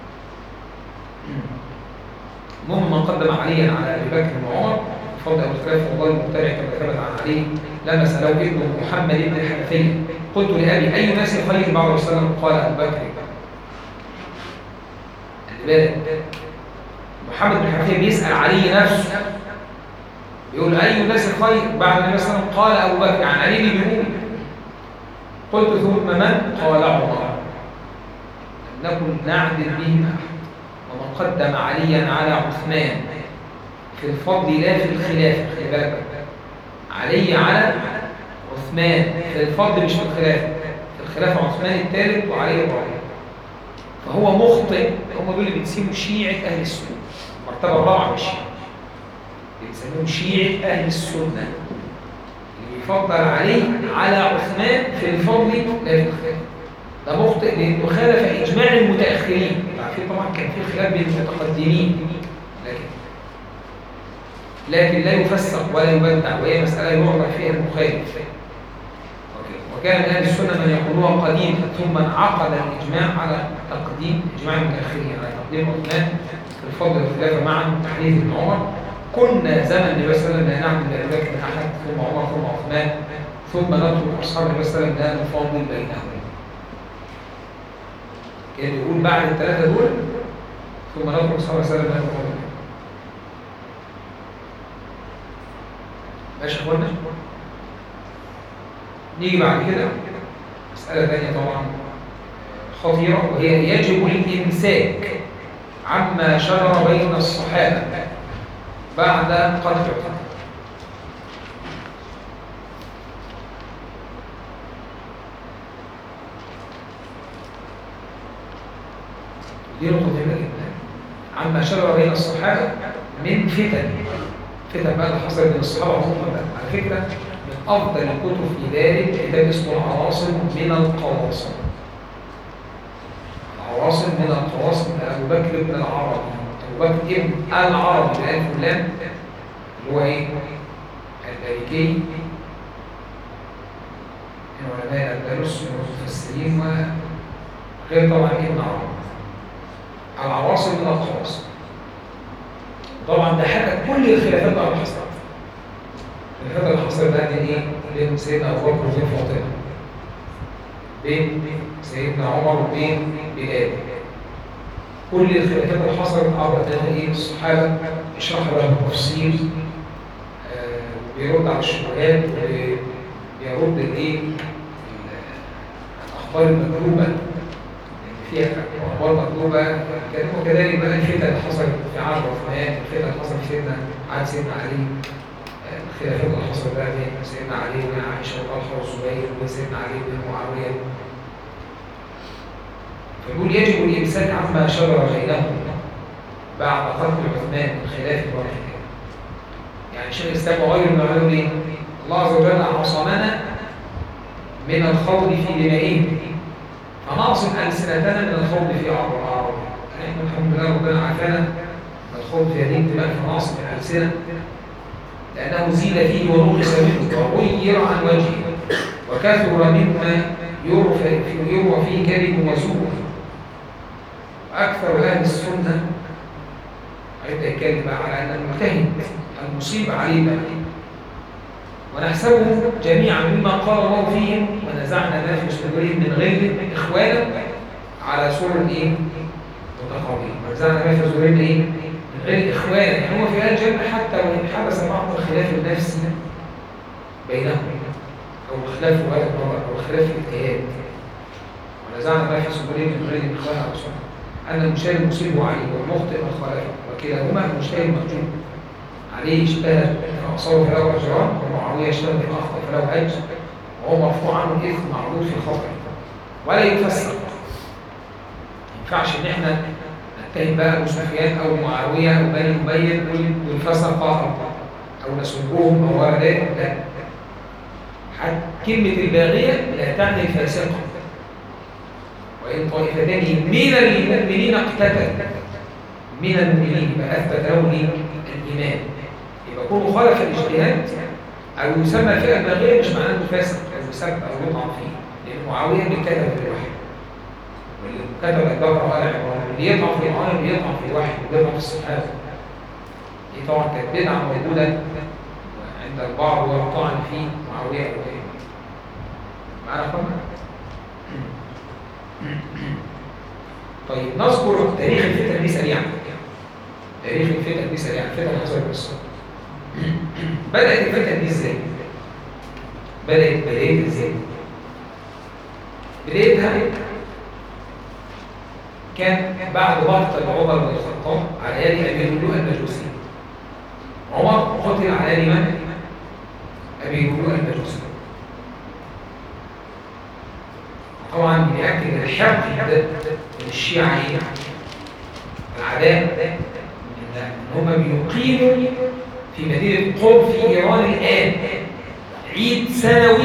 المهم من قدم عليا على ابي بكر وعمر بفضل ابو الخلاف والله المبتدع كما ثبت عن علي لما سالوه ابن محمد بن الحنفيه قلت لابي اي ناس خير بعد رسول الله قال ابو بكر خلي بالك محمد بن الحنفيه بيسال علي نفسه يقول اي الناس خير بعد النبي صلى الله عليه وسلم قال ابو بكر عن علي بيقول قلت ثم من قال عمر لم نكن نعدل به احد ومن قدم عليا على عثمان في الفضل لا في الخلافة خلي بالك علي على عثمان في الفضل مش في الخلافة في الخلافة عثمان الثالث وعلي الرابع فهو مخطئ هم دول اللي بيتسموا شيعة أهل السنة المرتبة الرابعة مش شيعة بيسموهم شيعة أهل السنة اللي بيفضل علي على عثمان في الفضل لا في الخلافة ده مخطئ لانه خالف اجماع المتاخرين عارفين طبعا كان في خلاف بين المتقدمين لكن لكن لا يفسق ولا يبدع وهي مساله يعرف فيها المخالف وكان من اهل السنه من يقولوها قديما ثم انعقد الاجماع على تقديم اجماع المتاخرين على تقديم عثمان في الفضل والخلافه معا تحديث ابن عمر كنا زمن النبي صلى الله عليه وسلم لا نعمل بابي بكر احد ثم عمر ثم عثمان ثم نترك اصحاب النبي صلى الله عليه وسلم لا نفاضل بينهم كان يعني يقول بعد الثلاثة دول ثم نترك صلى الله عليه وسلم له ماشي اخوانا نيجي بعد كده مسألة ثانية طبعا خطيرة وهي يجب الإمساك عما شجر بين الصحابة بعد قتل عثمان دي نقطة مهمة جدا عما شجر بين الصحابة من فتن فتن بقى اللي حصلت بين الصحابة عموما بقى على فكرة من أفضل الكتب في ذلك كتاب اسمه العواصم من القواصم العواصم من القواصم لأبو بكر بن العربي أبو بكر ابن العربي بألف اللام اللي هو إيه؟ المالكي من علماء الأندلس والمفسرين وغير طبعا ابن عربي العواصم من القواصم طبعا ده حكى كل الخلافات بقى اللي حصلت الخلافات اللي حصلت بقى دي ايه بين سيدنا ابو بكر وبين فاطمه بين سيدنا عمر وبين بلال كل الخلافات اللي حصلت عبر تاريخ ايه الصحابه يشرحها بقى بالتفصيل آه وبيرد على الشبهات وبيرد الايه الاخبار المكتوبه فيها اخبار مكتوبه وكذلك بقى الفتن اللي حصلت في عهد عثمان الفتن اللي حصلت في سيدنا عهد سيدنا علي الخلافات اللي حصلت بقى بين سيدنا علي وبين عائشه وطلحه والزبير وبين سيدنا علي وبين معاويه فيقول يجب الامساك عما شجر بينهم بعد قتل عثمان من خلاف الواحد يعني شيخ الاسلام وغيره من قالوا ايه؟ الله عز وجل عصمنا من الخوض في دمائهم فنعصم ألسنتنا من الخوض في أعراض احنا الحمد لله ربنا عافانا من الخوض في هذه الدماء فنعصم الألسنة لأنه زيل فيه ونقص منه وغير عن وجهه وكثر مما يروى فيه كذب وزور أكثر أهل السنة هيبدأ يتكلم على أن المجتهد المصيب عليه بقى ونحسبهم جميعا مما قال الله فيهم ونزعنا ما في صدورهم من غير إخوانا على سور إيه؟ متقابلين ونزعنا ما في صدورهم إيه؟ من غير إخوانا يعني هو في هذا الجنة حتى وإن حدث بعض الخلاف النفسي بينهم أو خلاف وجهة نظر أو خلاف الاجتهاد ونزعنا ما في صدورهم من غير إخوانا على سور أن المشاهد المصيب عليه والمخطئ من خالفه وكلاهما المجتهد مخطوب عليه اجتهد فأصاب فله أجران ومعاوية اجتهد فأخطأ فله أجر وهو مرفوع عنه الإثم معروض في الخطأ ولا يفسر ما ينفعش إن إحنا نتهم بقى أبو سفيان أو معاوية أو بني أمية والفسقة أو نسبهم أو ذلك لا كلمة الباغية لا تعني الفاسقة وإن طائفتان من المؤمنين اقتتل من المؤمنين يبقى أثبت له الإيمان يبقى كونه خالف الاجتهاد أو يسمى فئة باغية مش معناه إنه فاسق أو يسب أو يطعن فيه لأن معاوية اللي كتب في الوحي واللي كتب البقرة آل عمران اللي يطعن في معاوية بيطعن في الوحي وبيطعن في الصحابة دي طبعا كانت بدعة موجودة عند البعض ويطعن في معاوية أو غيره معانا قمة؟ طيب نذكر تاريخ الفتن دي سريعا تاريخ الفتن دي سريعا الفتن حصلت بس بدأت الفتن دي ازاي؟ بدأت بداية ازاي؟ بدايتها كان بعد مقتل عمر بن الخطاب على يد ابي لؤلؤ المجوسي عمر قتل على يد من؟ ابي لؤلؤ المجوسي طبعا بيأكد الحقد من الشيعة ايه؟ العداء ان هم بيقيموا في مدينة قم في إيران الآن عيد سنوي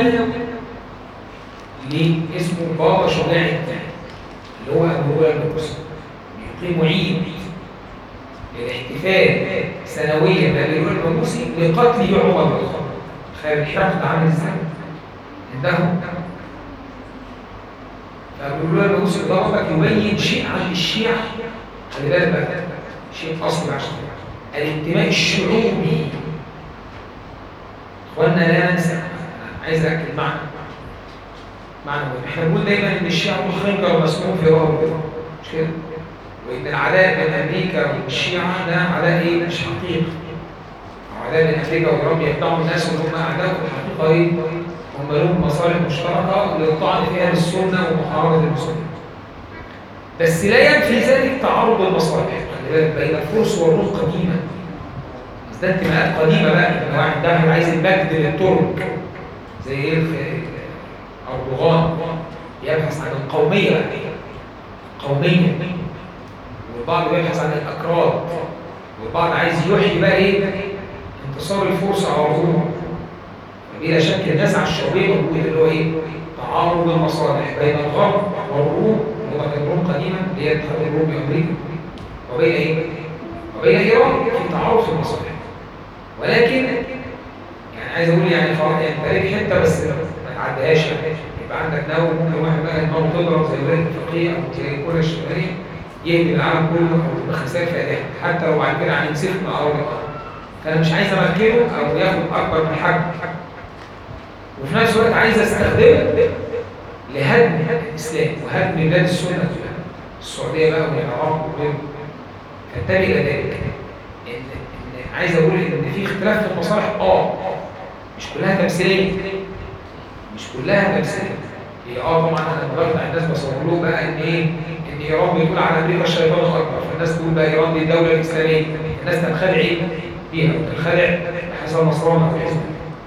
اسمه بابا شجاع الثاني اللي هو أبو هريرة المقصد بيقيموا عيد للاحتفال سنويا بأبي هريرة المجوسي لقتل عمر بن الخطاب تخيل الحقد عامل ازاي عندهم فأبو هريرة المجوسي ضربك يبين شيء عن الشيعة خلي بالك بقى شيء أصلي عشان الانتماء الشعوبي اخوانا لا ننسى عايز اكد معنى معنى مهم احنا بنقول دايما ان الشيعة خنجر مسموم في رهب مش كده وان العداء بين امريكا والشيعة ده عداء ايه مش حقيقي عداء بين امريكا وايران بيخدعوا الناس ان هم اعداء الحقيقه ايه هم لهم مصالح مشتركه للطعن في اهل السنه ومحاربه المسلمين بس لا ينفي ذلك تعارض المصالح بين الفرس والروم قديما بس ده انتماءات قديمه بقى ان واحد داخل عايز المجد للترك زي ايه اردوغان يبحث عن القوميه بقى قوميه والبعض بيبحث عن الاكراد والبعض عايز يحيي بقى ايه انتصار الفرس على الروم بلا شك النزعه الشعبيه موجوده اللي هو ايه تعارض المصالح بين الغرب والروم اللي هو كان الروم قديما اللي هي اتحاد الروم بامريكا وبين ايه؟ وبين ايران في تعارض في المصالح ولكن يعني عايز اقول يعني خلاص يعني تاريخ حته بس ما تعديهاش يعني يبقى عندك نووي ممكن واحد بقى دماغه تضرب زي ولايه الفقيه او زي كوريا الشماليه يهدم العالم كله او تبقى خسائر فادحه حتى لو بعد كده هنمسكنا او فانا مش عايز امكنه او ياخد اكبر من حجم وفي نفس الوقت عايز استخدمه لهدم الاسلام وهدم بلاد السنه السعوديه بقى والعراق وغيره فانتبه الى ذلك ان ان عايز اقول ان في اختلاف في المصالح اه مش كلها تمثيليه مش كلها تمثيليه هي اه طبعا انا بخدع الناس بصور لهم بقى ان ايه ان ايران بتقول على امريكا الشيطان الاكبر فالناس تقول بقى ايران دي الدوله الاسلاميه الناس تنخدع بيها وتنخدع بحسن نصراني او حزب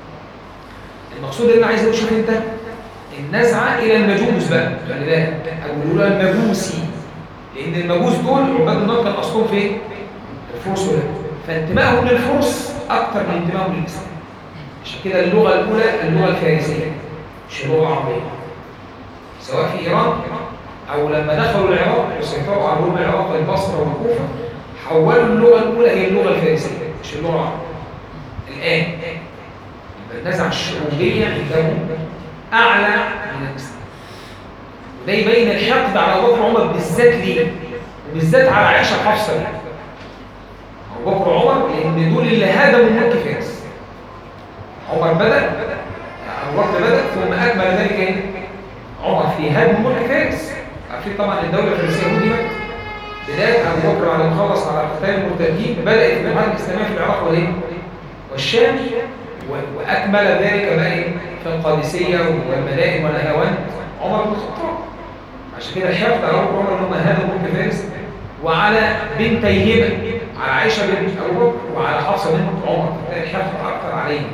المقصود ان انا عايز اقول شوف انت النزعه الى المجوس بقى خلي بالك او بيقولوا المجوسي لان المجوس دول عباد النار كان اصلهم في الفرس ولا فانتمائهم للفرس اكثر من انتمائهم للاسلام عشان كده اللغه الاولى اللغه الفارسيه مش اللغه العربيه سواء في ايران او لما دخلوا العراق وسيطروا على علوم العراق والبصره والكوفه حولوا اللغه الاولى هي اللغه الفارسيه مش اللغه العربيه الان يبقى النزعه الشعوبيه عندهم اعلى من الاسلام ده يبين الحقد على ابو بكر وعمر بالذات ليه وبالذات على عائشه وحفصه ليه ابو بكر وعمر لان دول اللي هدموا ملك فارس عمر بدا ابو بكر بدا ثم اكمل ذلك ايه عمر في هدم ملك فارس عارفين طبعا الدوله الفارسيه هدمت بدايه ابو بكر بعد ما خلص على قتال المرتدين بدات الجماعه الاسلاميه في العراق والايه والشام و- واكمل ذلك بقى ايه في القادسيه والمدائن والهوان عمر بن الخطاب عشان كده الحقد على ابو بكر وعمر ان هم هدموا ملك فارس وعلى بنتيهما على عائشه بنت ابو بكر وعلى حفصه بنت عمر فبالتالي الحقد اكثر عليهم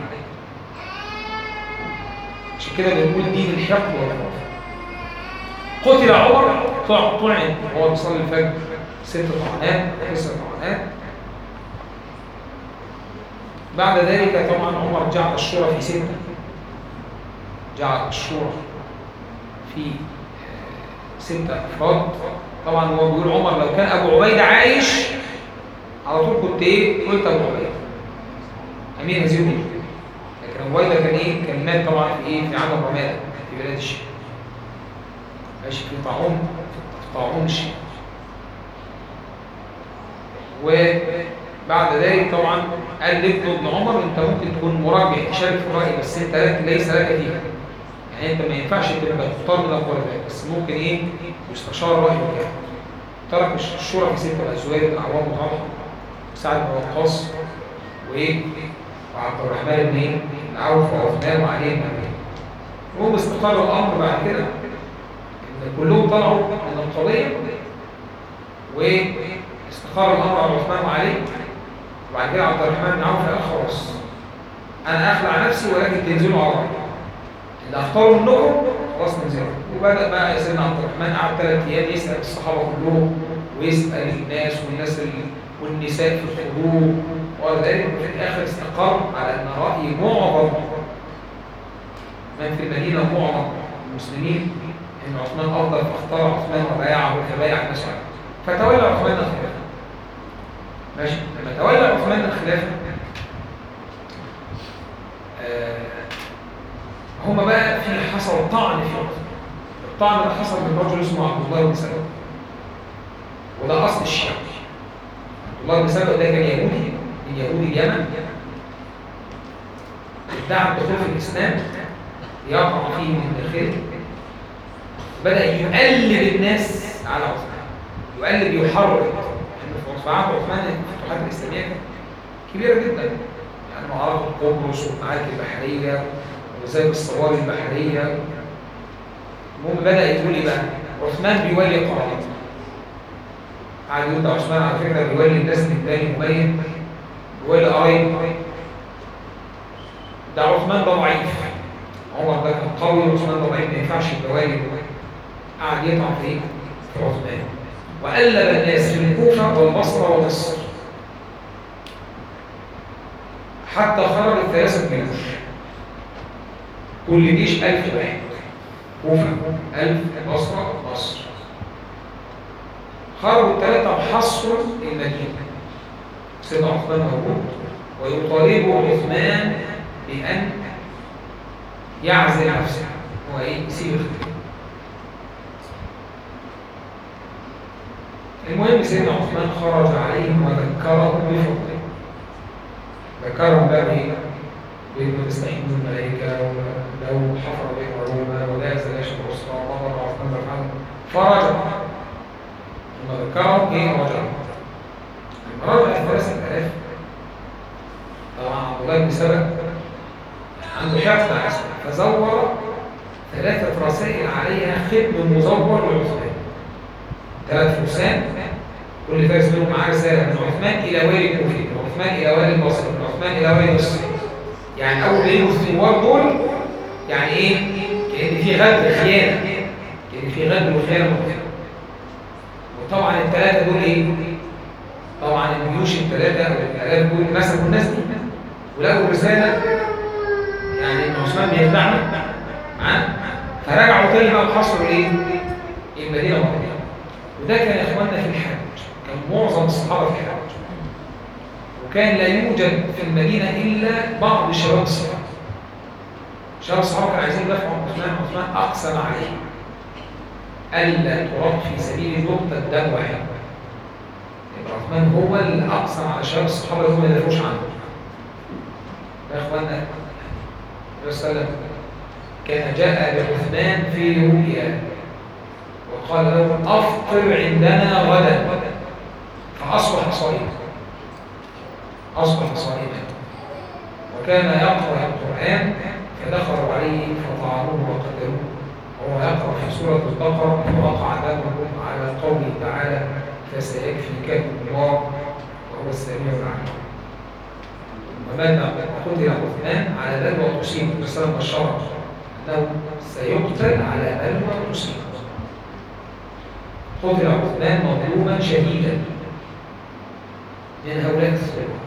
عشان كده بنقول دين الحقد والخوف قتل عمر طلع طلع هو بيصلي الفجر ست طعنات تسع طعنات بعد ذلك طبعا عمر جعل الشورى في ستة جعل الشورى في آه، ستة أفراد طبعا هو بيقول عمر لو كان أبو عبيدة عايش على طول كنت إيه قلت أبو عبيدة أمير هذه الملك لكن أبو عبيدة كان إيه كان مات طبعا في إيه في عام الرمادة في بلاد الشام ماشي في طاعون في طاعون الشام وبعد ذلك طبعا قال لابنه ابن عمر انت ممكن تكون مرابح تشارك في الراي بس انت لك ليس لك فيها يعني انت ما ينفعش تبقى تختار من الخلفاء بس ممكن ايه يستشار رايه كده ترك الشورى في ستة الازواج بن عوام وطلحه وسعد بن وقاص وايه وعبد الرحمن بن ايه بن عوف وعثمان وعلي بن ابي المهم استقر الامر بعد كده ان كلهم طلعوا من القضيه واستقر الامر على عثمان وعلي وبعد كده عبد الرحمن بن عوف قال خلاص انا اخلع نفسي ولكن تنزلوا على رايي اللي اختاروا منكم خلاص ننزلوا وبدا بقى سيدنا عبد الرحمن قعد ثلاث ايام يسال الصحابه كلهم ويسال الناس والناس ال... والنساء في الخروج وقال ذلك وفي الاخر استقر على ان راي معظم من في المدينه معظم المسلمين ان عثمان افضل فاختار عثمان وبايعه وتبايع الناس عليه فتولى عثمان الخلافه ماشي لما تولى عثمان الخلافه آه هم بقى في حصل طعن في عثمان الطعن ده حصل من رجل اسمه عبد الله بن سلمة وده اصل الشيعة عبد الله بن سلمة ده كان يهودي من يهود اليمن ادعى الدخول في الاسلام يقع فيه من داخله بدأ يقلب الناس على عثمان يقلب يحرض يعني في عهد عثمان الفتوحات الإسلامية كانت كبيرة جدا يعني معركة قبرص والمعارك البحرية وزي الصواري البحرية المهم بدأ يقول ايه بقى عثمان بيولي قرارات قعد يقول ده عثمان على فكرة بيولي الناس من تاني مبين بيولي قرايب ده عثمان ده ضعيف عمر ده كان قوي وعثمان ده ضعيف ما ينفعش يبقى والي قعد يطعن في ايه؟ في عثمان وقلب الناس في الكوفه والبصره ومصر حتى خرجت ثلاثه جيوش كل جيش ألف واحد كوفه ألف بصره مصر خرجوا الثلاثه وحصروا المدينه سيدنا عثمان موجود ويطالبوا عثمان بأن يعزل نفسه هو ايه يسيب الخطيب المهم سيدنا عثمان خرج عليهم وذكرهم بفضله ذكرهم بقى بايه؟ بانه تستحيلوا الملائكه ولو حفر بهم علوما ولا يزال يشرب الصلاه ومر عثمان بن فرجع ثم ذكرهم ايه رجعوا لما رجع ثلاثة آلاف طبعا عبد الله بن سبأ عنده حفظ عسكري فزور ثلاثة رسائل عليها ختم مزور لعثمان ثلاث فرسان كل فارس منهم معاه رسالة من عثمان إلى والي الكوفي من عثمان إلى والي البصري من عثمان إلى والي مصر يعني أول ما يجوا الثوار دول يعني إيه؟ كأن في غدر خيانة كأن في غدر وخيانة مختلفة وطبعا الثلاثة دول إيه؟ طبعا الجيوش الثلاثة أو الآلاف دول مسكوا الناس دي ولقوا رسالة يعني ان عثمان بيخدعنا معاه فرجعوا تاني بقى وحصروا ايه؟ المدينة مرة وده كان يا إخواننا في الحج كان معظم الصحابة في الحج وكان لا يوجد في المدينة إلا بعض شباب الصحابة شباب الصحابة كانوا عايزين يدافعوا عن عثمان عثمان أقسم عليه ألا ترد في سبيل نقطة دم واحد يبقى عثمان هو اللي أقسم على شباب الصحابة اللي هم ما يدافعوش عنه يا إخواننا النبي صلى الله عليه وسلم كان جاء بعثمان في رؤيا وقال له أفطر عندنا غدا فأصبح صائما أصبح صائما وكان يقرأ القرآن فدخلوا عليه فطعنوه وقتلوه وهو يقرأ في سورة البقرة فوقع دمهم على قوله تعالى فسيكفيكهم الله وهو السميع العليم ومات قتل عثمان على بلوى تصيب وسلم الشرع أنه سيقتل على بلوى تصيب قتل عثمان مظلوما شديدا من هؤلاء الثوار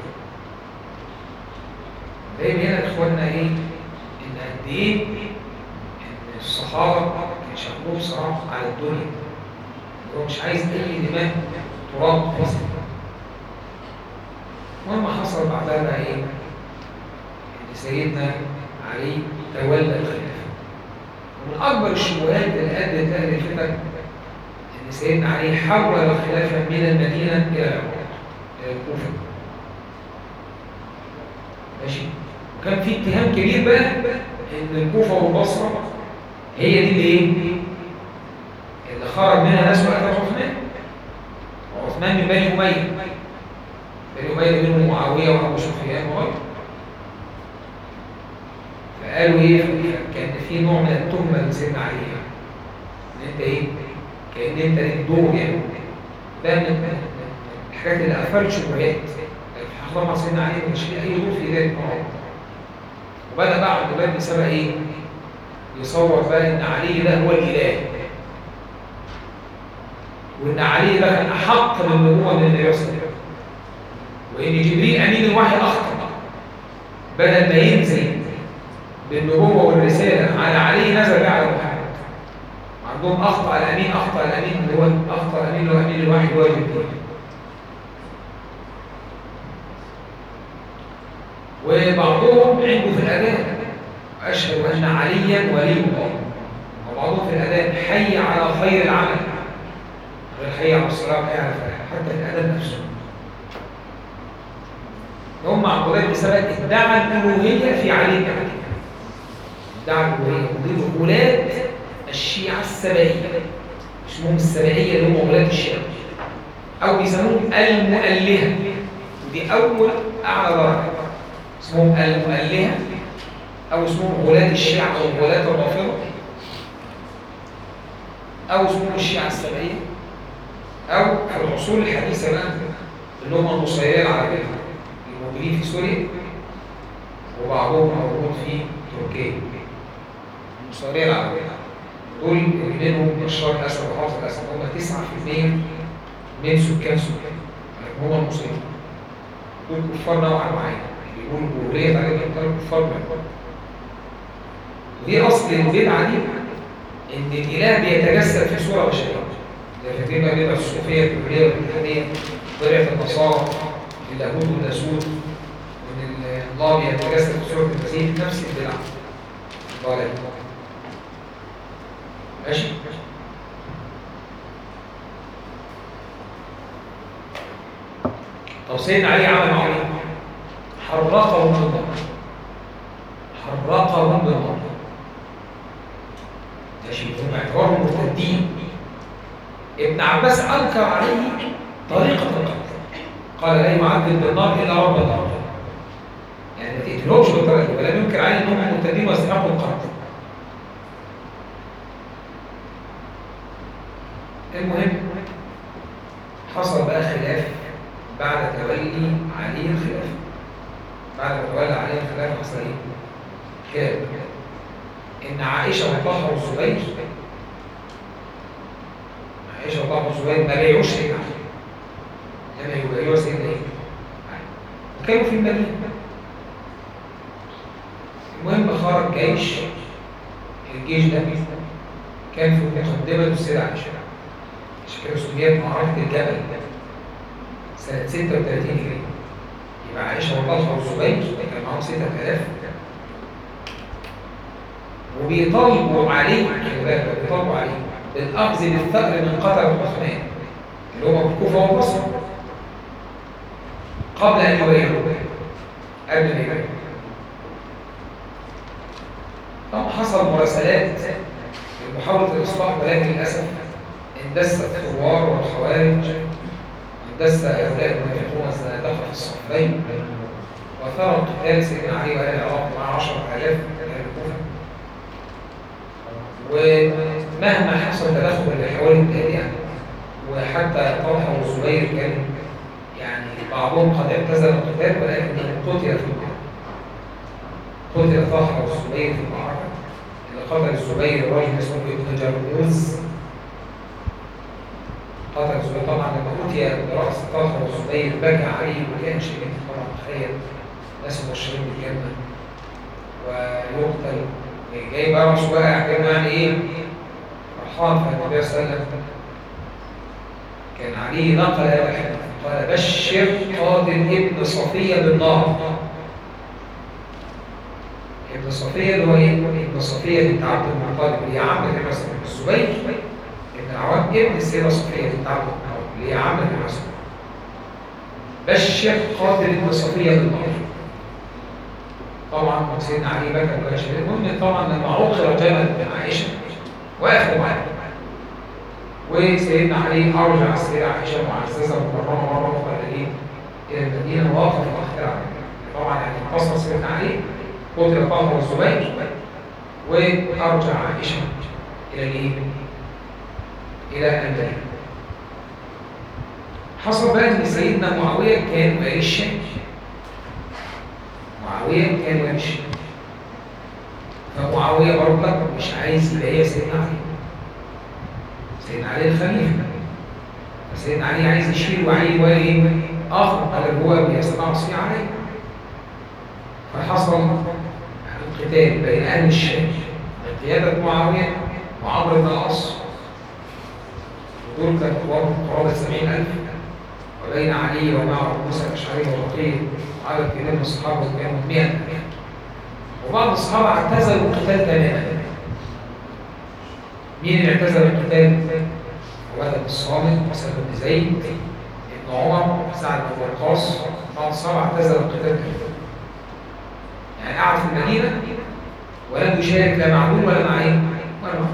باين هنا اخواننا ايه ان قد ايه ان الصحابه كان شكلهم صراحه على الدنيا هو مش عايز اي دماء تراب في المهم حصل بعدها بقى ايه ان سيدنا علي تولى الخلافه ومن اكبر الشبهات اللي ادت لاهل الفتن ان سيدنا علي حول الخلافه من المدينه الى العراق الى الكوفه ماشي وكان في اتهام كبير بقى ان الكوفه والبصره هي دي اللي ايه اللي خرج منها ناس وقتها عثمان وعثمان من بني اميه بني اميه منهم معاويه وابو سفيان وغيره فقالوا ايه كان في نوع من التهمه لسيدنا علي يعني ان انت ايه كان انت ليك دور يعني ده من الحاجات اللي اثارت شبهات طبعا سيدنا علي مش ليه اي دور في ذلك الموضوع وبدا بقى عبد الله بن سبا ايه يصور بقى ان علي ده هو الاله وان علي ده كان احق بالنبوه من النبي صلى الله عليه وسلم وان جبريل امين الوحي اخطا بدل ما ينزل بالنبوه والرساله على علي نزل بقى على محمد عندهم اخطا الامين اخطا الامين اللي هو اخطا الامين اللي هو امين الوحي اللي هو جبريل وبعضهم عنده في الأذان أشهد أن عليا ولي الله وبعضهم في الأذان حي على خير العمل غير حي على الصلاة حي على الفلاح حتى في الأذان نفسه هم عبد الله بن سبأ ادعى الألوهية في علي بن علي ادعى الألوهية ودول ولاد الشيعة السبائية اسمهم السبائية اللي هم ولاد الشيعة أو بيسموهم المؤلهة ودي أول أعلى درجة اسمهم المؤلهة أو اسمهم غلاة الشيعة أو غلاة الرافضة أو اسمهم الشيعة السبعية أو في العصور الحديثة بقى اللي هم النصيرية العربية الموجودين في سوريا وبعضهم موجود في تركيا النصيرية العربية دول منهم بشار الأسد وحافظ الأسد هم 9% من سكان سوريا هم المسلمين دول كفار نوعا معين يقول جمهورية عليه بيقتلوا كفار ودي أصل البدعة دي إن الإله بيتجسد في صورة بشرية زي فاكرين بقى البدعة الصوفية الكبرية والاتحادية طلعت النصارى اللاهوت والناسوت وإن الله بيتجسد في صورة المسيح نفس البدعة ضالة ماشي طب سيدنا علي عمل معاه ايه؟ حرقهم بالنار حرقهم بالنار ماشي هم اعتبارهم مرتدين ابن عباس انكر عليه طريقه القتل قال لا يعذب بالنار الا رب النار يعني ما تقتلهمش بالطريقه دي ولم ينكر عليه انهم مرتدين ويستحقوا القتل المهم حصل بقى خلاف بعد تولي علي الخلافه بعد ما تولى عليه الخلافه حصل ايه؟ كان ان عائشه وطلحه والزبير عائشه وطلحه والزبير ما بيعوش سيدنا علي لما يبايعوا سيدنا ايه؟ وكانوا في المدينه المهم خرج جيش الجيش ده كان في مقدمه السيده عائشه عشان كده سميت معركة الجبل سنة 36 هجري يبقى عائشة وطلحة والزبير كان معاهم 6000 وبيطالبوا عليه خلي بالك بيطالبوا عليه بالأخذ بالثأر من قتل عثمان اللي هو الكوفة والبصرة قبل أن يبايعوا قبل ما يبايعوا طبعا حصل مراسلات لمحاولة الإصلاح ولكن للأسف اندس الثوار والخوارج اندس هؤلاء المنافقون الزنادقة في الصفين وثار قتال سيدنا علي وآل العراق مع 10000 من أهل الكوفة ومهما حصل تدخل الأحوال التالية وحتى طلحة والزبير كان يعني بعضهم قد اعتزل القتال ولكن قتل في المعركة قتل طلحة والزبير في المعركة اللي قتل الزبير رجل اسمه ابن جرموز قتل الزبير طبعا لما أتي برأس طلحة والزبير بكى عليه وكان شيء طبعا تخيل ناس مبشرين بالجنة ويقتل جاي بقى مش واقع كانه يعني ايه فرحان فالنبي صلى الله عليه وسلم كان عليه نقل هذا الحديث قال بشر قاتل ابن صفيه بالنار ابن صفيه اللي هو ايه؟ ابن صفيه بنت عبد المطلب اللي هي عمه المسلم الزبير ابن العوام ابن السيده صفيه بنت عبد المطلب اللي هي عمه المسلم بشر قاتل ابن صفيه بالنار طبعا سيدنا علي بكى وكان شديد المهم طبعا لما عقر جمل بن عائشه وقفوا معاه وسيدنا علي ارجع السيده عائشه معززه مكرمه مره اخرى الى الى المدينه ووقف الاخير عليه طبعا يعني انتصر سيدنا علي قتل طه والزبير وارجع عائشه الى الايه؟ الى المدينه حصل بقى ان سيدنا معاويه كان مالي الشام معاوية كان وحش فمعاوية برضك مش عايز يبقى هي سيدنا علي سيدنا علي الخليفة فسيدنا علي عايز يشيل وعي وايه آخر قال هو بيستعصي عليه فحصل القتال بين أهل الشام بقيادة معاوية وعمرو بن العاص ودول كانوا قرابة 70000 وبين علي ومعه موسى الأشعري وبقية عدد كبير من الصحابة كانوا 100 وبعض الصحابة اعتزلوا القتال تماما مين اللي اعتزل القتال؟ عبادة بن الصامت حسن بن زيد ابن عمر سعد بن وقاص بعض الصحابة اعتزلوا القتال تماما يعني قعد في المدينة ولم يشارك لا مع دول ولا مع ايه؟ ولا مع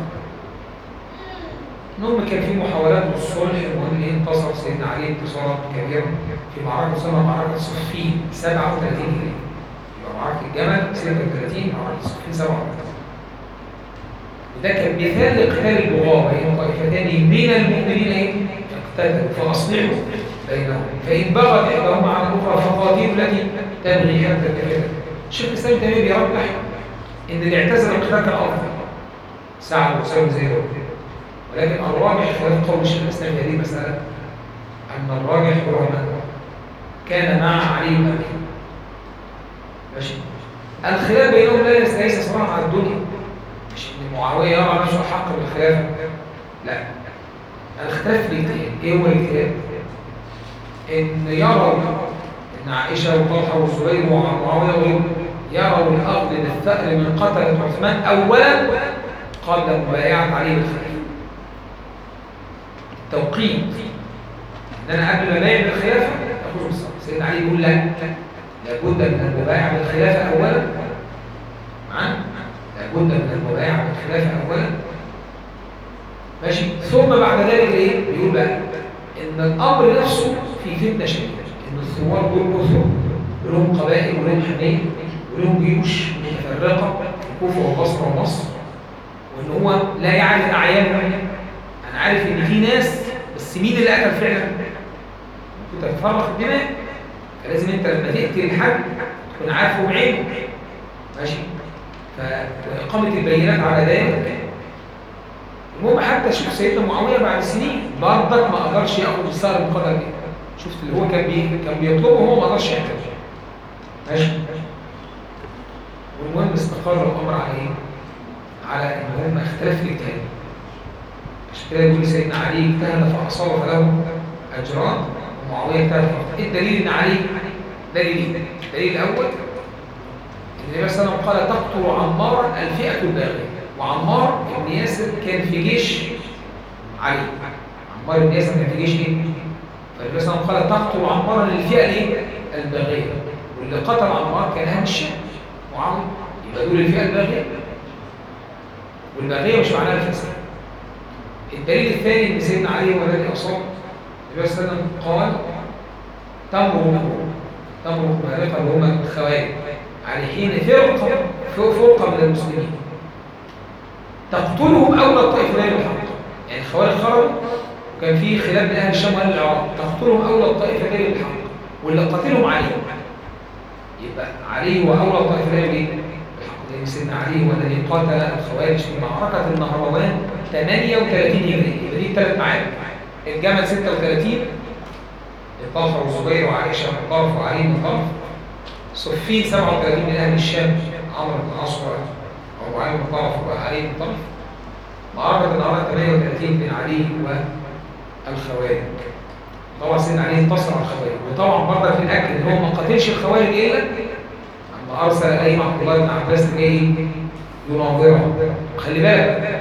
المهم كان في محاولات للصلح المهم ايه انتصر سيدنا علي انتصارات كبيره في معركه تسمى معركه صفين 37 هجري يبقى معركه الجمل 36 معركه صفين 37 وده كان مثال لقتال البغاة بين طائفتين من المؤمنين ايه؟ اقتتلوا فاصلحوا بينهم فان بغت احداهما على الاخرى فقاتلوا التي تبغي حتى تفعل الشيخ الاسلام تيميه بيرجح ان اللي اعتزل القتال كان افضل سعد وسام زي ما ولكن الراجح خلاف قول الشيخ الاسلام في هذه المساله ان الراجح هو من كان مع علي بن ابي ماشي الخلاف بينهم لا ليس صراحه على الدنيا مش ان معاويه يرى نفسه احق بالخلافه لا الاختلاف في الاجتهاد ايه هو الاجتهاد؟ ان يروا ان عائشه وطلحه والزبير ومعاويه يروا الاخذ بالثأر من قتله عثمان اولا قبل مبايعه علي بالخلافه توقيت ان انا قبل ما ابايع بالخلافه اخذ بالصبر سيدنا علي يقول لا لابد من المبايعه بالخلافه اولا معانا لابد من المبايعه بالخلافه اولا ماشي ثم بعد ذلك ايه بيقول بقى ان الامر نفسه في فتنه شديده ان الثوار دول كثر ولهم قبائل ولهم حمايه ولهم جيوش متفرقه في الكوفه والبصره ومصر وان هو لا يعرف اعيانهم انا عارف ان في ناس بس مين اللي قتل فعلا كنت هتفرق الدماء فلازم انت لما تقتل حد تكون عارفه بعينه ماشي فاقامه البينات على ذلك المهم حتى شوف سيدنا معاويه بعد سنين برضك ما قدرش ياخد الثار بقدر ايه شفت اللي هو كان بي... كان بيطلبه وهو ما قدرش يعمله ماشي والمهم استقر الامر على ايه؟ على ان هم اختلف الاجتهاد عشان كده يقول سيدنا علي اجتهد فاصاب فله اجران ومعاويه اجتهد فأصاب. ايه الدليل ان علي دليلين الدليل الاول ان النبي صلى الله عليه وسلم قال تقتل عمار الفئه الباغيه وعمار بن ياسر كان في جيش علي عمار بن ياسر كان في جيش ايه؟ فالنبي صلى الله عليه وسلم قال تقتل عمارا للفئه الايه؟ الباغيه واللي قتل عمار كان اهل الشام معاويه يبقى دول الفئه الباغيه والباغيه مش معناها الفساد الدليل الثاني ان سيدنا علي هو الذي اصاب النبي صلى الله عليه وسلم قال تمر تمر مارقه اللي هم الخوارج على حين فرقه فرقه من المسلمين تقتلهم اولى الطائفتين بالحق يعني الخوارج خرجوا وكان في خلاف بين اهل الشام واهل العراق تقتلهم اولى الطائفتين بالحق واللي قتلهم علي يبقى علي هو اولى الطائفتين بايه؟ بالحق لان سيدنا علي هو الذي قاتل الخوارج في معركه النهروان 38 هجري يبقى دي ثلاث معارك الجمل 36 طلحه وزبير وعائشه من طرف وعلي من طرف صفين 37 من اهل الشام عمرو بن العاص وابو علي من طرف وعلي من طرف معركه النهارده 38 بين علي والخوارج طبعا سيدنا علي انتصر على الخوارج وطبعا برضه في الاكل ان هو ما قتلش الخوارج الا اما ارسل اليهم عبد الله بن عباس ايه يناظره خلي بالك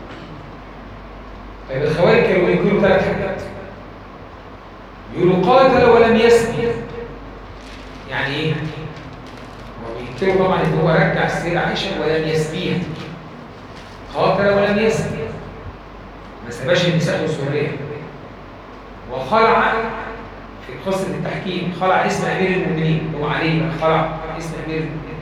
طيب الخوارج كانوا بيقولوا ثلاث حاجات يقولوا قاتل ولم يسبي يعني ايه؟ هو بيكتبوا طبعا ان هو رجع السيدة عائشة ولم يسبيها قاتل ولم يسبي ما سباش النساء السورية وخلع في قصة التحكيم خلع اسم أمير المؤمنين هو علي خلع اسم أمير المؤمنين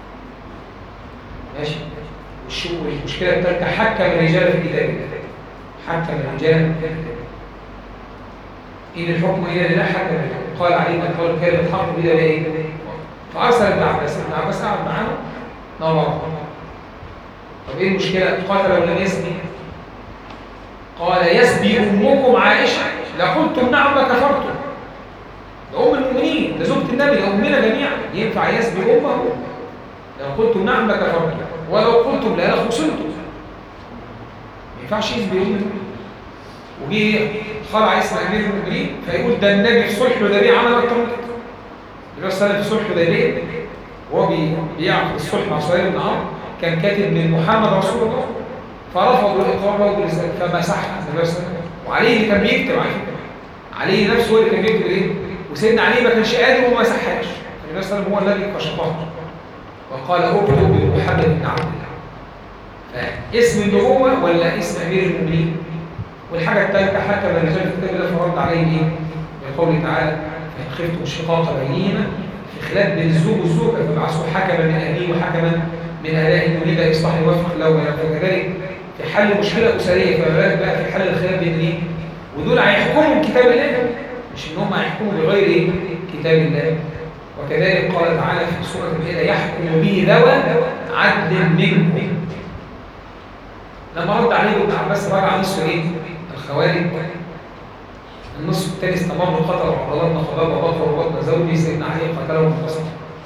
ماشي والمشكلة الثالثة حكم الرجال في كتاب الله حكم الرجال في كتاب الله إن الحكم إلى لله حكم الحكم قال عليه من قال كان الحق إلى إيه؟ فأرسل ابن عباس ابن عباس قعد معاه نظر طب إيه المشكلة؟ قاتل ولم يسبي قال يسبي أمكم عائشة لقلتم نعم لكفرتم ده أم المؤمنين ده زوجة النبي ده أمنا جميعا ينفع يسبي أمه لو قلتم نعم لكفرتم ولو قلتم لا لخصمتم ما ينفعش يسبي أم المؤمنين وجي خلع اسم امير المؤمنين فيقول ده النبي في صلح الحديبيه عمل اكتر من كده النبي صلى الله عليه وسلم في صلح الحديبيه وهو بيعقد الصلح مع سهيل بن عمرو كان كاتب من محمد رسول الله فرفضوا الاقرار له بالرساله فمسحها النبي صلى الله عليه وسلم وعلي اللي كان بيكتب على فكره علي نفسه هو اللي كان بيكتب ايه وسيدنا علي ما كانش قادر وما مسحهاش النبي صلى الله عليه وسلم هو الذي كشفها وقال اكتب بمحمد بن عبد الله فاسم النبوه ولا اسم امير المؤمنين والحاجة الثالثة حكم الرجال في كتاب الله فرد عليه ايه؟ بقوله تعالى فإن خفتم شقاق بينهما في خلاف بين الزوج والزوجة فبعثوا حكما من أهله وحكما من أهلها إن يريد إصلاح يوفق له وكذلك في حل مشكلة أسرية فما بالك بقى في حل الخلاف بين ايه؟ ودول هيحكموا بكتاب الله مش إن هم هيحكموا بغير ايه؟ كتاب الله وكذلك قال تعالى في سورة المائدة يحكم به ذوى عدل منكم لما رد عليه ابن عباس رجع نصف ايه؟ الخوارج النصف الثاني استمر قتل عبد الله بن خباب وبكر وبطن زوجي سيدنا علي قتله منفصل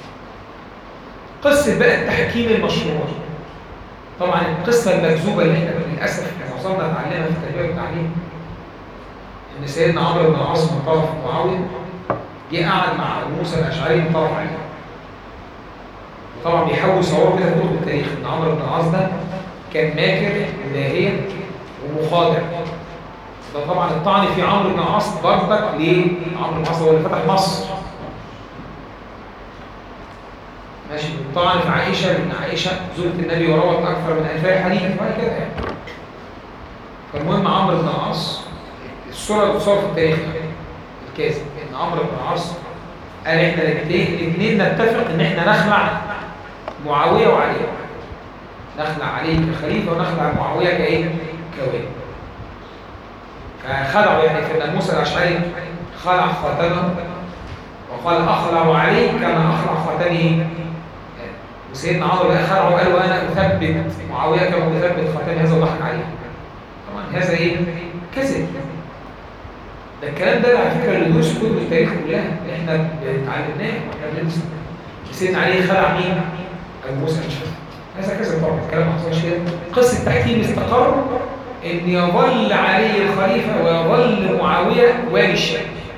قصه بقى التحكيم المشروع طبعا القصه المكذوبه اللي احنا للاسف معظمنا اتعلمها في التربيه والتعليم ان سيدنا عمرو بن العاص من طرف معاويه جه قعد مع ابو موسى الاشعري من طرف علي طبعا بيحاولوا يصوروا كده في كتب التاريخ ان عمرو بن العاص ده كان ماكر وداهيه ومخادع ده طبعا الطعن في عمرو بن العاص برضك ليه؟ عمرو بن العاص هو اللي فتح مصر ماشي الطعن في عائشه لان عائشه زوجة النبي وروت اكثر من 2000 حديث وبعد كده يعني فالمهم عمرو بن العاص الصوره اللي بتصور في التاريخ الكاذب ان عمرو بن العاص قال احنا الاثنين نتفق ان احنا نخلع معاويه وعلي نخلع عليه كخليفه ونخلع معاويه كايه؟ كوالي فخلعوا يعني في موسى الاشعري خلع خاتمه وقال اخلع عليه كما اخلع خاتمه وسيدنا عمرو بقى خلعه وقال وانا اثبت معاويه كما اثبت خاتمه هذا وضحك عليه طبعا هذا ايه؟ كذب ده الكلام ده على فكره اللي دروس كتب التاريخ كلها اللي احنا اتعلمناه واحنا بندرس سيدنا علي خلع مين؟ ابو موسى الاشعري هذا كذب طبعا الكلام ما حصلش كده قصه تحكيم استقر ان يظل علي الخليفه ويظل معاويه والي الشام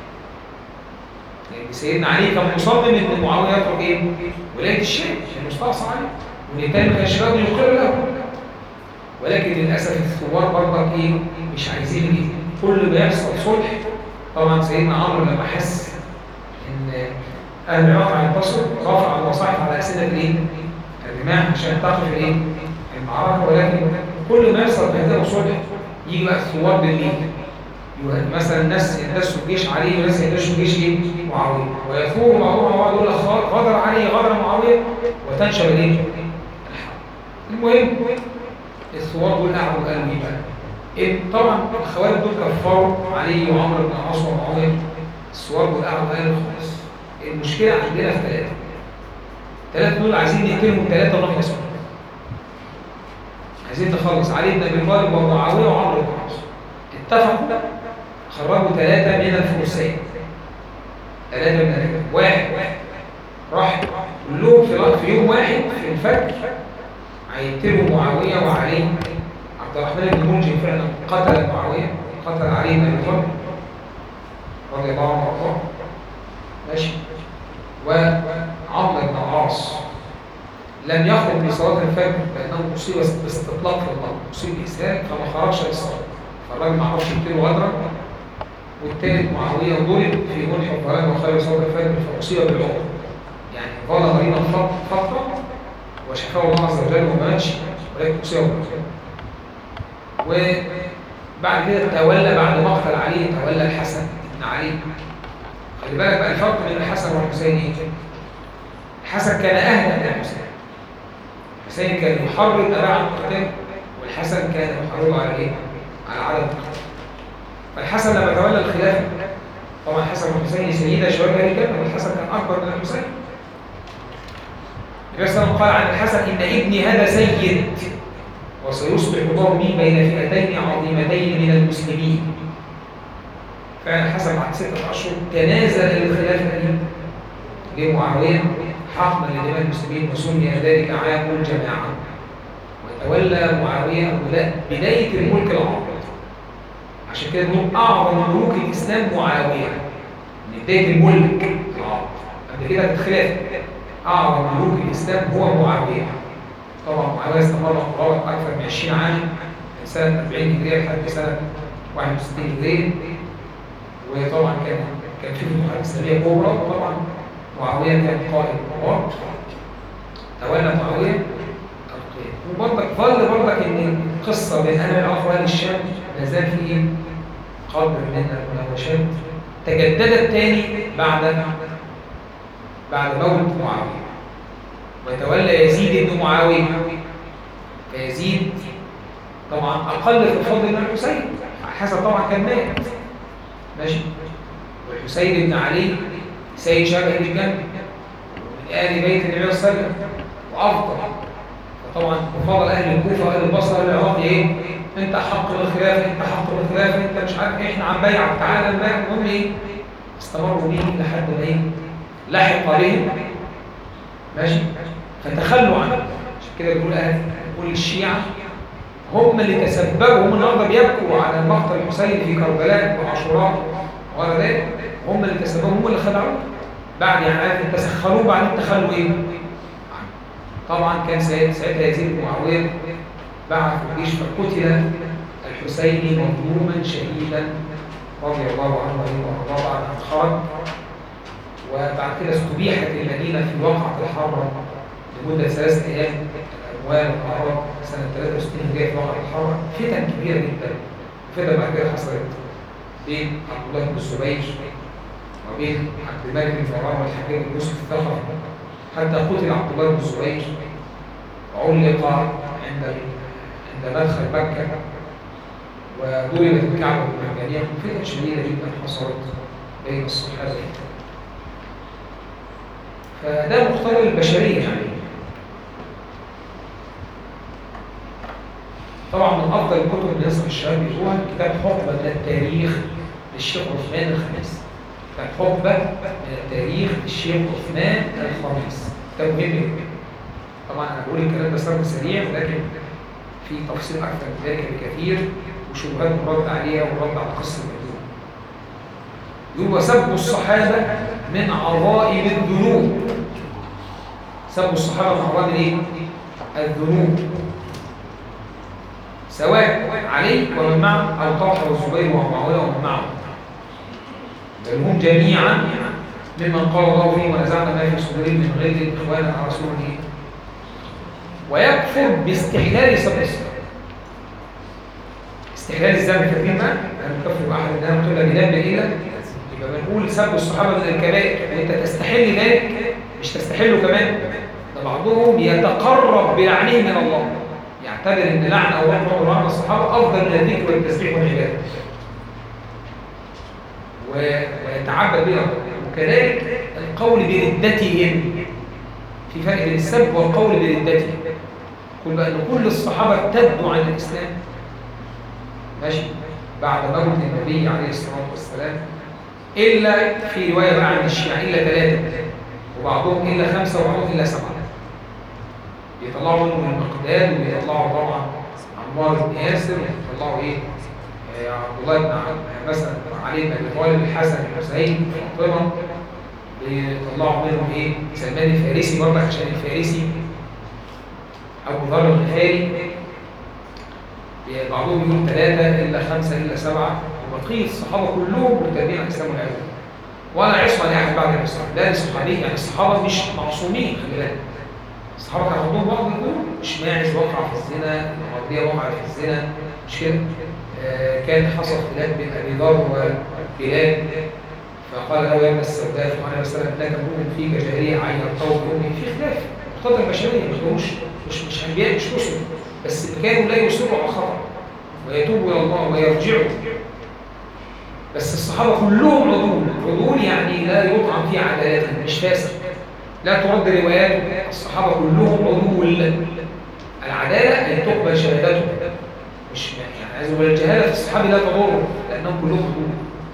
لان سيدنا علي كان مصمم ان معاويه يترك ايه؟ ولايه الشام المستعصى عليه والتاني ما كانش راضي يقر له ولكن للاسف الثوار برضك ايه؟ مش عايزين ايه؟ كل ما يحصل صلح طبعا سيدنا عمرو لما حس ان اهل العراق هينتصروا رفع المصاحف على اسئله الايه؟ الرماح عشان تقف الايه؟ المعركه ولكن كل ما يحصل بهداء وصلح يجي بقى الثوار بالليل يبقى مثلا الناس يندسوا الجيش عليه وناس يندسوا الجيش ايه؟ معاويه ويثور بعضهم على بعض يقول لك خ- غدر عليه غدر معاويه وتنشب الايه؟ الحرب. المهم الثوار دول قعدوا قالوا ايه بقى؟ إيه طبعا الخوارج دول كفروا علي وعمرو بن العاص ومعاويه الثوار دول قعدوا قالوا خلاص المشكله عندنا في ثلاثه ثلاثه دول عايزين نقتلهم ثلاثه ونخلص منهم عايزين نخلص علي بن ابي طالب ومعاويه وعمرو بن العاص اتفقوا خرجوا ثلاثه من الفرسان ثلاثه من الرجال واحد راح كلهم في في يوم واحد في الفجر هيقتلوا معاويه وعلي عبد الرحمن بن منجم فعلا قتل معاويه قتل علي بن ابي طالب رضي الله عنه وارضاه ماشي وعمرو بن العاص لم يخرج من صلاه الفجر لانه اصيب باستطلاق في القلب اصيب باسهال فما خرجش للصلاه فالراجل ما عرفش يقتله غدرا والثالث معاويه ضرب في ملح الظلام وخرج صلاه الفجر فاصيب بالعقد يعني ظل مريضا فت- فتره وشفاه الله عز وجل وما ماتش ولكن اصيب بالعقد وبعد كده تولى بعد مقتل علي تولى الحسن بن علي خلي بالك بقى الفرق بين الحسن والحسين ايه؟ الحسن كان اهدى من الحسين الحسين كان يحرض اباه على القتال والحسن كان يحرض على ايه؟ على عدم القتال فالحسن لما تولى الخلافه طبعا الحسن والحسين سيدا شباب اهل الجنه والحسن كان اكبر من الحسين النبي صلى الله عليه وسلم قال عن الحسن ان ابني هذا سيد وسيصبح ضربي بين فئتين عظيمتين من المسلمين فعلا حسن بعد ستة أشهر تنازل للخلافة دي لمعاوية حقنا لدماء المسلمين وسمي ذلك عام الجماعة وتولى معاوية وده بداية الملك العربي عشان كده نقول أعظم ملوك الإسلام معاوية من بداية الملك العربي قبل كده الخلافة أعظم ملوك الإسلام هو معاوية طبعا معاوية استمر قرابة أكثر من 20 عام من سنة 40 هجرية لحد سنة 61 هجرية وطبعا كان كان في فتوحات اسلاميه كبرى وطبعا معاويه كان قائد الكبار تولى معاويه القيادة وبرضك ظل برضك ان القصه بين اهل العراق واهل الشام ما زال في ايه؟ قدر من المناوشات تجددت تاني بعد بعد موت معاويه وتولى يزيد بن معاويه فيزيد طبعا اقل في الفضل من الحسين حسن طبعا كان مات ماشي والحسين بن علي سيد شباب اهل الجنه من ال بيت النبي صلى الله عليه وسلم وافضل فطبعا وفضل اهل الكوفه واهل البصره واهل العراق ايه انت حق بالخلافه انت حق بالخلافه انت مش عارف ايه احنا عم بيعك تعالى نبايع المهم ايه استمروا بيه لحد ما ايه لحق بهم ماشي فتخلوا عنه عشان كده بيقول اهل بيقول الشيعه هم اللي تسببوا هم النهارده بيبكوا على مقتل الحسين في كربلاء وعاشوراء وغير ذلك هم اللي تسببوا هم اللي خدعوه بعد يعني عارف تسخروه بعدين تخلوا ايه؟ عنه. طبعا كان سيد ساعتها يزيد بن معاويه بعث الجيش فقتل الحسين مظلوما شهيدا رضي الله عنه وارضاه بعد ان خرج وبعد كده استبيحت المدينه في وقعه الحرة لمده ثلاث ايام الاموال والأعراض سنه 63 هجريه في وقعه الحرة فتن كبيره جدا فتن بعد كده حصلت بين عبد الله بن الزبير وبين عبد الملك بن مروان والحكيم بن يوسف الثقفي حتى قتل عبد الله بن الزبير علق عند عند مدخل مكه وضربت الكعبه بالمجانيه فتن شديده جدا حصلت بين الصحابه فده مقتضى البشريه يعني طبعا من افضل الكتب اللي ينصح الشباب يقروها كتاب حقبه من التاريخ للشيخ عثمان الخميس كتاب حقبه من التاريخ للشيخ عثمان الخميس كتاب مهم جدا طبعا انا بقول الكلام ده سرد سريع ولكن في تفصيل اكثر من ذلك بكثير وشبهات مرد عليها ورد على قصة الذنوب يقول وسب الصحابة من عظائم الذنوب سب الصحابة من عظائم الايه؟ الذنوب سواء علي ومن معه أو طلحة والزبير ومعاوية ومن معه بل هم جميعا ممن قال الله فيه ونزعنا ما في صدورهم من غير إخوانا على رسول الله ويكفر باستحلال سب الصحابة استحلال الذنب فاكرين بقى؟ انا بكفر باحد ان انا قلت لك بذنب الا يبقى بنقول سب الصحابه من الكبائر وانت تستحل ذلك مش تستحله كمان ده بعضهم يتقرب بلعنه من الله يعتبر ان لعن او رحمه الله عن الصحابه افضل من الذكر والتسبيح والعباده و- ويتعبد بها وكذلك القول بردتهم في فرق بين السب والقول بردتهم قل بقى ان كل الصحابه ارتدوا عن الاسلام ماشي بعد موت النبي عليه الصلاه والسلام الا في روايه بقى عن الشيعه الا ثلاثه وبعضهم الا خمسه وبعضهم الا سبعه بيطلعوا منهم المقداد وبيطلعوا طبعا عمار بن ياسر وبيطلعوا ايه آه، عبد الله بن عم- مثلا علي بن ابي طالب الحسن الحسين فاطمه بيطلعوا منهم ايه سلمان الفارسي برضه عشان الفارسي ابو ذر الغفاري بعضهم يقول ثلاثة إلا خمسة إلا سبعة وبقية الصحابة كلهم مرتدين عن الإسلام والعياذ بالله. ولا عصمة لأحد بعد الإسلام لا لصحابي يعني الصحابة مش معصومين خلي بالك الصحابة كان عندهم بعض يقول مش ماعز وقع في الزنا الغربية وقعت في الزنا مش كده آه، كان حصل خلاف بين أبي ذر وبلال فقال له يا ابن السوداء فقال وسلم لك مؤمن فيك جارية عين القوم أمي في خلاف مقتضى البشرية مش مش مش مش أنبياء مش رسل بس كانوا لا يصروا على الخطأ ويتوبوا إلى الله ويرجعوا بس الصحابة كلهم عدول عدول يعني لا يطعن في عدالتهم مش فاسق لا ترد رواياته الصحابة كلهم عدول العدالة أن تقبل شهادتهم مش يعني عايز أقول الجهالة في الصحابة لا تضر لأنهم كلهم عدول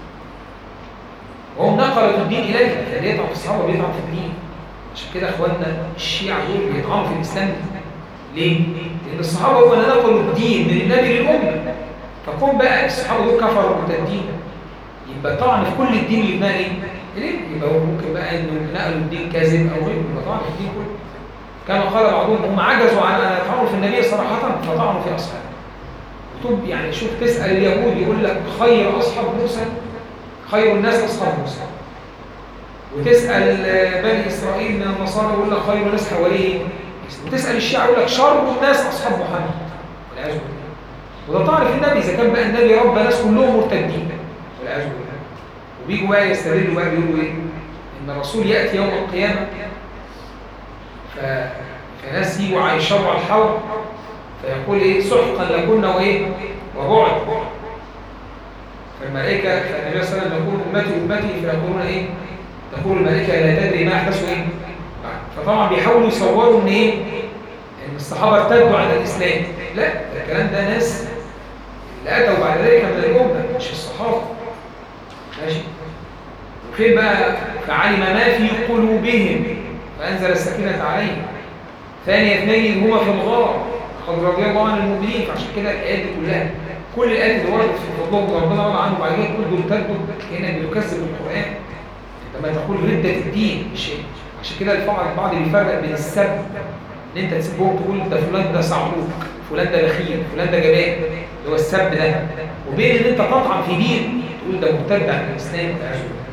وهم نقلوا الدين إليه فاللي يطعن في الصحابة بيطعن في الدين عشان كده اخواننا الشيعة دول بيطعنوا في الإسلام ليه؟ لأن الصحابة هم اللي نقلوا الدين من النبي للأمة فكون بقى الصحابة دول كفروا مرتدين يبقى طعن في كل الدين اللي بنى ايه؟ ليه؟ يبقى هو ممكن بقى انه نقلوا الدين كاذب او غيره يبقى طعن في الدين كله كما قال بعضهم هم عجزوا عن ان يطعنوا في النبي صراحة فطعنوا في اصحابه كتب يعني شوف تسأل اليهود يقول لك خير اصحاب موسى خير الناس اصحاب موسى وتسأل بني إسرائيل من النصارى يقول لك خير الناس حواليه وتسأل الشيعة يقول لك شر الناس أصحاب محمد والعياذ بالله وده تعرف النبي إذا كان بقى النبي رب ناس كلهم مرتدين والعياذ بالله وبيجوا بقى يستدلوا بقى بيقولوا إيه؟ إن الرسول يأتي يوم القيامة ف... فناس يجوا عايشوا على الحوض فيقول إيه سحقا لكن وإيه وبعد فالملائكة فالنبي صلى الله عليه وسلم يقول أمتي أمتي فيقولون إيه تقول الملائكة لا تدري ما أحدثوا إيه فطبعا بيحاولوا يصوروا إن إيه إن الصحابة ارتدوا على الإسلام لا ده الكلام ده ناس اللي أتوا بعد ذلك من الأمة مش الصحابة ماشي وفين بقى فعلم ما في قلوبهم فأنزل السكينة عليهم ثاني اثنين هما في الغار قد رضي الله عن المؤمنين فعشان كده الآيات دي كلها كل الآيات اللي وردت في فضلهم وربنا رضى عنهم وبعد كده كل دول ارتدوا كأنك بتكذب القرآن لما تقول ردة الدين مش عشان كده البعض البعض بيفرق بين السب ان انت تسبهم تقول ده فلان ده صعلوك فلان ده بخيل فلان ده جبان اللي هو السب ده وبين ان انت تطعن في دين تقول ده مرتد عن الاسلام والعياذ بالله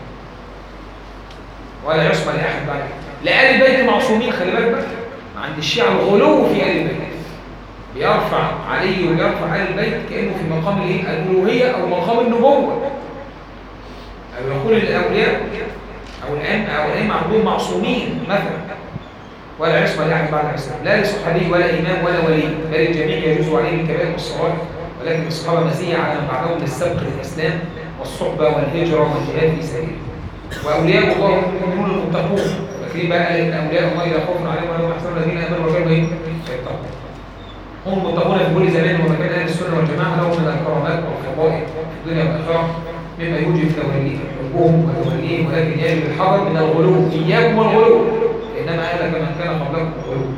ولا يصمى لاحد بعد لا ال البيت معصومين خلي بالك بقى عند الشيعة الغلو في ال البيت بيرفع علي ويرفع ال البيت كانه في مقام الايه الالوهيه او مقام النبوه او يقول الاولياء او الائمه او الائمه عندهم معصومين مثلا ولا عصمه لاحد بعد الاسلام لا لصحابي ولا امام ولا ولي بل الجميع يجوز عليهم الكبائر والصغائر ولكن الصحابه مزيه على من بعدهم للسبق للاسلام والصحبه والهجره والجهاد في سبيله واولياء الله هم المؤمنون المتقون لكن بقى قال ان اولياء الله لا خوف عليهم ولا هم يحزنون الذين امنوا وكانوا ايه؟ يتقون هم المتقون في كل زمان ومكان اهل السنه والجماعه لهم من الكرامات والفضائل في الدنيا والاخره مما يوجب توليه حبهم وتوليهم ولكن يجب الحذر من الغلو اياكم والغلو انما اهلك من كان قبلكم الغلو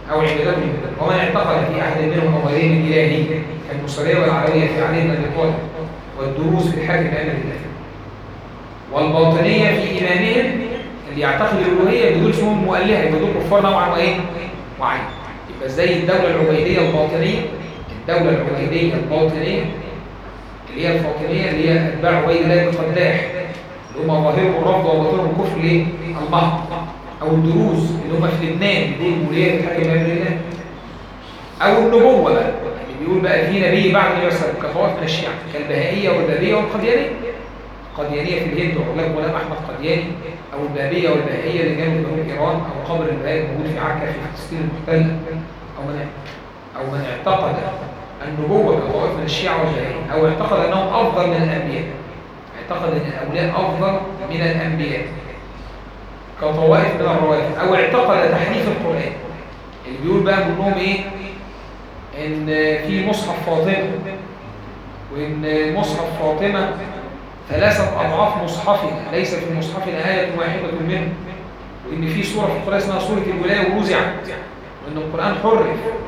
أو عبادته لله ومن اعتقد في أحد منهم أو غيرهم الإلهي كالمصرية والعربية في علي بن أبي طالب والدروس في الحاكم أمر الله والباطنية في إيمانهم اللي يعتقد الألوهية بدول اسمهم مؤلهة يبقى دول كفار نوعا وإيه؟ وعين يبقى زي الدولة العبيدية الباطنية الدولة العبيدية الباطنية اللي هي الفاطمية اللي هي أتباع عبيد الله بن قداح اللي هم ظاهرهم الرفض وباطنهم الكفر ليه؟ المحض أو الدروز اللي هم في لبنان بيقولوا الولاية بتحكم بأمر الله أو النبوة بقى اللي بيقول بقى في نبي بعد النبي صلى الله عليه وسلم كطوائف من الشيعة كالبهائية والبابية والقديانية القديانية في الهند وعلام غلام أحمد قدياني أو البابية والبهائية اللي جنوب جنوب إيران أو قبر البهائي الموجود في عكا في فلسطين المحتلة أو من أو من اعتقد النبوة كطائف من الشيعة والبهائية أو اعتقد أنهم أفضل من الأنبياء اعتقد أن هؤلاء أفضل من الأنبياء كطوائف من الروافد أو اعتقد تحريف القرآن اللي بيقول بقى منهم إيه إن في مصحف فاطمة وإن مصحف فاطمة ثلاثة أضعاف مصحفنا ليس في مصحفنا آية واحدة منه وإن في سورة في القرآن اسمها سورة الولاية ووزعت وإن القرآن حرف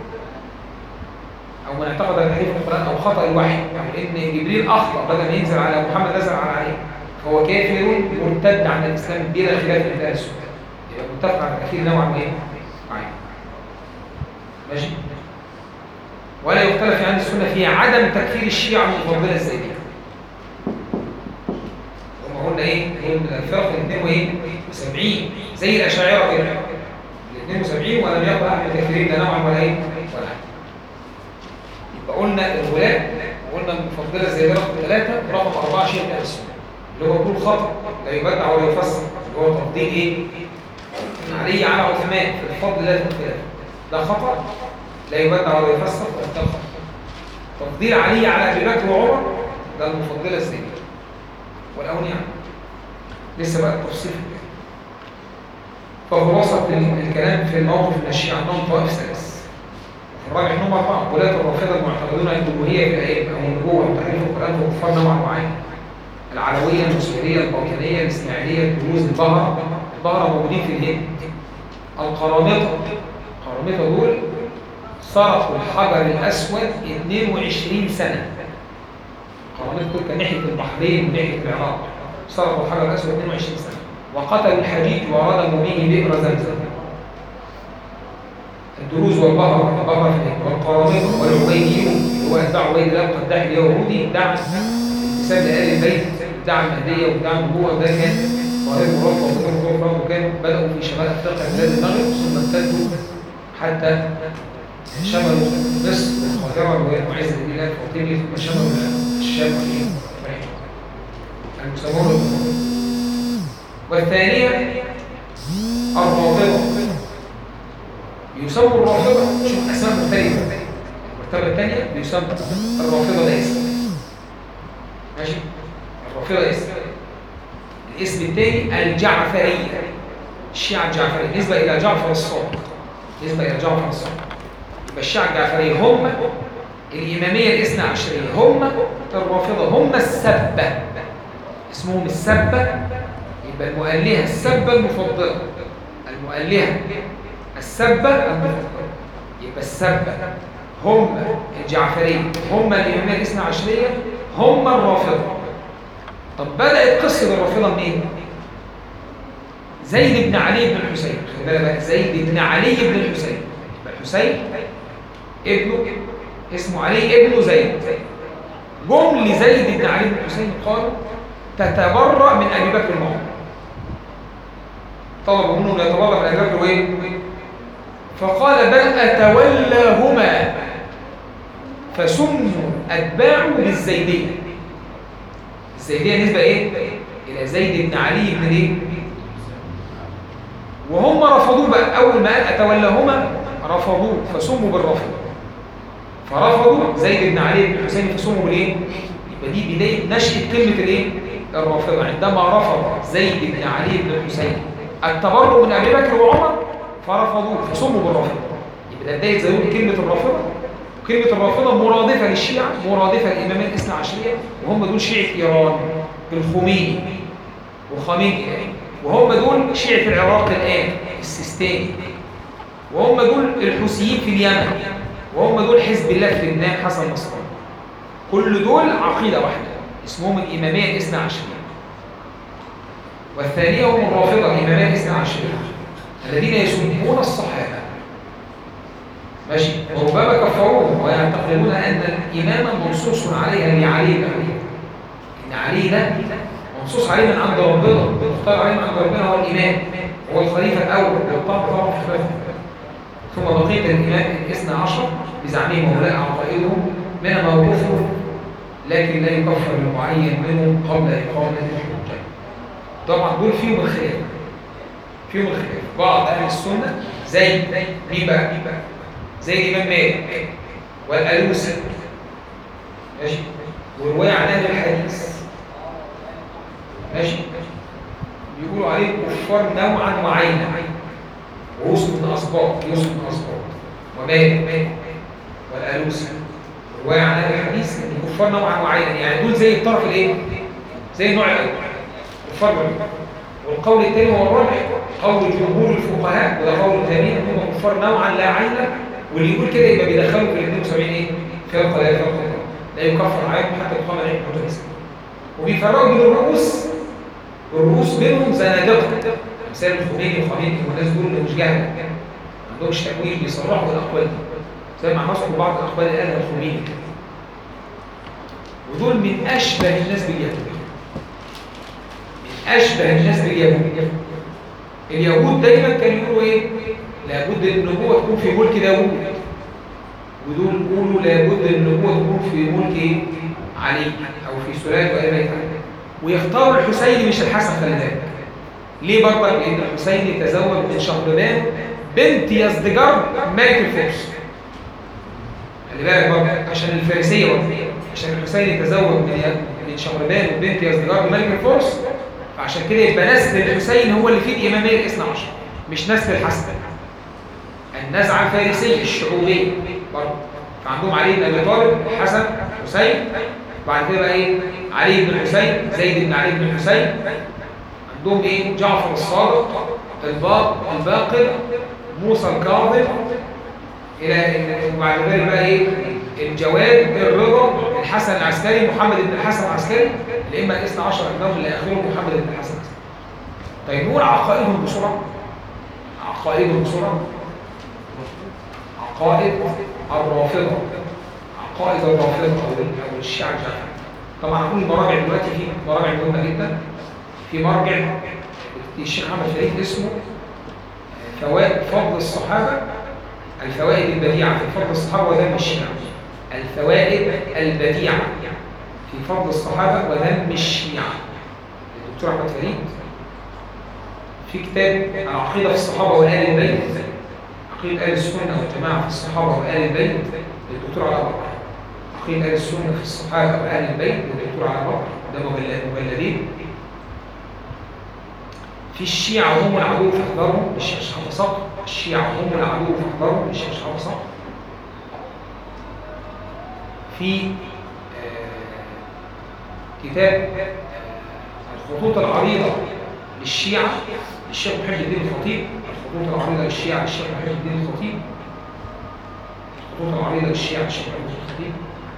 أو من اعتقد تحريف القرآن أو خطأ الوحي أو إن جبريل أخطأ بدل ما ينزل على محمد نزل على عليه فهو كافر مرتد عن الإسلام بلا خلاف عند أهل السنة يبقى متفق على التكفير نوعا ما إيه؟ معين ماشي ولا يختلف في عند السنة في عدم تكفير الشيعة المفضلة الزيدية هم قلنا ايه؟ هم الفرق ال 72 زي الاشاعره كده ال 72 ولم يقل احد تكفيرين لا نوعا ولا ايه؟ ولا حاجه يبقى قلنا الولاء وقلنا المفضله زي ده رقم ثلاثه ورقم اربعه شيء من السنه اللي هو طول خطا لا يبدع ولا يفسر اللي هو تفضيل ايه؟ علي على عثمان في الفضل لا تختلف ده خطا لا يبدع ولا يفسر ده خطا تفضيل علي على ابي بكر وعمر ده المفضله الزيديه والأول يعني لسه بقى التفصيل فهو وسط الكلام في الموقف من الشيعة أنهم طائف ثلاث الراجح أنهم أربعة ولاة الرافضة المعتقدون أن الألوهية في الأئمة أو النبوة وتحريف القرآن هو كفار نوعا معين العلوية المسلمية الباطنية الإسماعيلية الدروز البهرة البهرة موجودين في الهند القرامطة القرامطة دول سرقوا الحجر الأسود 22 سنة قرامات دول كان ناحيه البحرين وناحيه العراق سرقوا الحجر الاسود 22 سنه وقتلوا الحديد وردموا به بئر زمزم الدروز والبهر البهر في الهند والقرامطه والعبيديون اللي هو اتباع عبيد الله القداح اليهودي دعم انتساب لآل البيت دعم المهديه ودعم النبوه وده كان ظاهر مرفق وظاهر مرفق وكانوا بداوا في شمال افريقيا بلاد المغرب ثم امتدوا حتى شملوا مصر والقاهره وعز الدين الله الفاطمي ثم شملوا الشام المسمون والثانية الرافضة يسموا الرافضة شوف أسماء مختلفة المرتبة الثانية بيسمى الرافضة ده اسم ماشي الرافضة اسم الاسم الثاني الجعفرية الشيعة الجعفرية نسبة إلى جعفر الصادق نسبة إلى جعفر الصادق يبقى الشيعة الجعفرية هم الإمامية الاثنى عشرية هم الرافضة هم السبة اسمهم السبة يبقى المؤلهة السبة المفضلة المؤلهة السبة المفضلة يبقى السبة هم الجعفرية هم الإمامية الاثنى عشرية هم الرافضة طب بدأت قصة الرافضة منين؟ زيد بن علي بن الحسين خلي بالك بقى زيد بن علي بن الحسين يبقى الحسين ابنه اسمه علي ابن زيد جم لزيد بن علي بن الحسين قالوا تتبرأ من أبي بكر وعمر طلبوا منه أن يتبرأ من أبي بكر وإيه؟ فقال بل أتولاهما فسموا أتباعه للزيدية الزيدية نسبة إيه؟ إلى زيد بن علي بن إيه؟ وهم رفضوه بقى أول ما قال أتولاهما رفضوه فسموا بالرفض فرفضوا زيد بن علي بن حسين فسموا بالايه يبقى دي بدايه نشاه كلمه الايه الرافضه عندما رفض زيد بن علي بن الحسين التبرؤ من ابي بكر وعمر فرفضوه فسموا بالرافضه يبقى ده بدايه زيود كلمه الرافضه وكلمه الرافضه مرادفه للشيعه مرادفه للاماميه الاثنى عشريه وهم دول شيعه ايران الخميني وخامنئي وهم دول شيعه العراق الان السيستاني وهم دول الحوثيين في اليمن وهم دول حزب الله في لبنان حسن نصر الله كل دول عقيدة واحدة اسمهم الإمامية الاثنى عشرية والثانية هم الرافضة الإمامية الاثنى عشرية الذين يسبون الصحابة ماشي وربما كفروهم ويعتقدون أن الإمامة منصوص عليها لعلي بن أبي إن علي ده منصوص عليه من عند ربنا مختار عليه من عند ربنا هو الإمام هو الخليفة الأول والطاعة طبعا في الخلافة ثم بقية الإمام الاثنى عشر بزعمهم وهؤلاء عقائدهم من موقوف لكن لا يكفر المعين منهم قبل إقامة الحجة طبعا دول فيهم الخلاف فيهم الخلاف بعض أهل السنة زي مين بقى؟ زي الإمام مالك والألوسي ماشي ورواية عن أهل الحديث ماشي بيقولوا عليه كفار نوعا معينا ويوسف بن أسباط يوسف بن أسباط ومالك والألوسي رواية عن أهل الحديث إن الكفار نوعا معينا يعني دول زي الطرف الإيه؟ زي النوع الأول كفار بني والقول الثاني هو الرابع قول جمهور الفقهاء وده قول ثاني ان هم كفار نوعا لا عينا واللي يقول كده يبقى بيدخلوا في ال 72 ايه؟ فرقه لا فرقه لا يكفر عليهم حتى تقام عليهم حجه الاسلام وبيفرقوا بين الرؤوس والرؤوس بينهم زنادقه مثال الخميني وخميني والناس دول اللي مش جهله ما عندهمش تأويل بيصرحوا بالاقوال دي زي ما مسكوا بعض الاقوال اللي قالها الخميني كده ودول من اشبه الناس باليهود أشبه الناس باليهود اليهود دايما كانوا يقولوا ايه لابد النبوة تكون في ملك داوود ودول يقولوا لابد النبوة تكون في ملك ايه علي او في سلالة وآل بيت علي ويختاروا الحسين مش الحسن خلي بالك ليه برضك لان الحسين تزوج من شهرمان بنت يزدجر ملك الفرس خلي بالك برضه عشان الفارسيه برضه عشان الحسين تزوج من من شهرمان وبنت يزدجر ملك الفرس فعشان كده يبقى نسل الحسين هو اللي فيه الإمامية الاثنى عشر مش نسل الحسن النزعة الفارسية الشعوبية برضه فعندهم علي بن أبي طالب حسن حسين بعد كده بقى إيه علي بن الحسين زيد بن علي بن الحسين عندهم إيه جعفر الصادق الباق الباقر موسى الكاظم إلى وبعد ذلك بقى إيه الجواد الرضا الحسن العسكري محمد بن الحسن العسكري الائمه الاثنى عشر ابنهم اللي اخرهم محمد بن الحسن العسكري طيب نقول عقائدهم بسرعه عقائدهم بسرعه عقائد الرافضه عقائد الرافضه او الشيعه الجعفري طبعا هقول المراجع دلوقتي في مراجع مهمه جدا في مرجع الشيخ محمد فريد اسمه فوائد فضل الصحابه الفوائد البديعه في فضل الصحابه وذم الشيعه الفوائد البديعة في فضل الصحابة وذم الشيعة الدكتور أحمد فريد في كتاب العقيدة في الصحابة وآل البيت عقيدة آل السنة والجماعة في الصحابة وآل البيت للدكتور على بكر عقيدة آل السنة في الصحابة وآل البيت للدكتور على بكر ده مجلدين في الشيعة هم العدو فاحذرهم الشيخ شحاته صقر الشيعة هم العدو فاحذرهم الشيخ شحاته صقر في كتاب الخطوط العريضة للشيعة للشيخ محب الدين الخطيب الخطوط العريضة للشيعة للشيخ محب الدين الخطيب الخطوط العريضة للشيعة للشيخ محب الدين الخطيب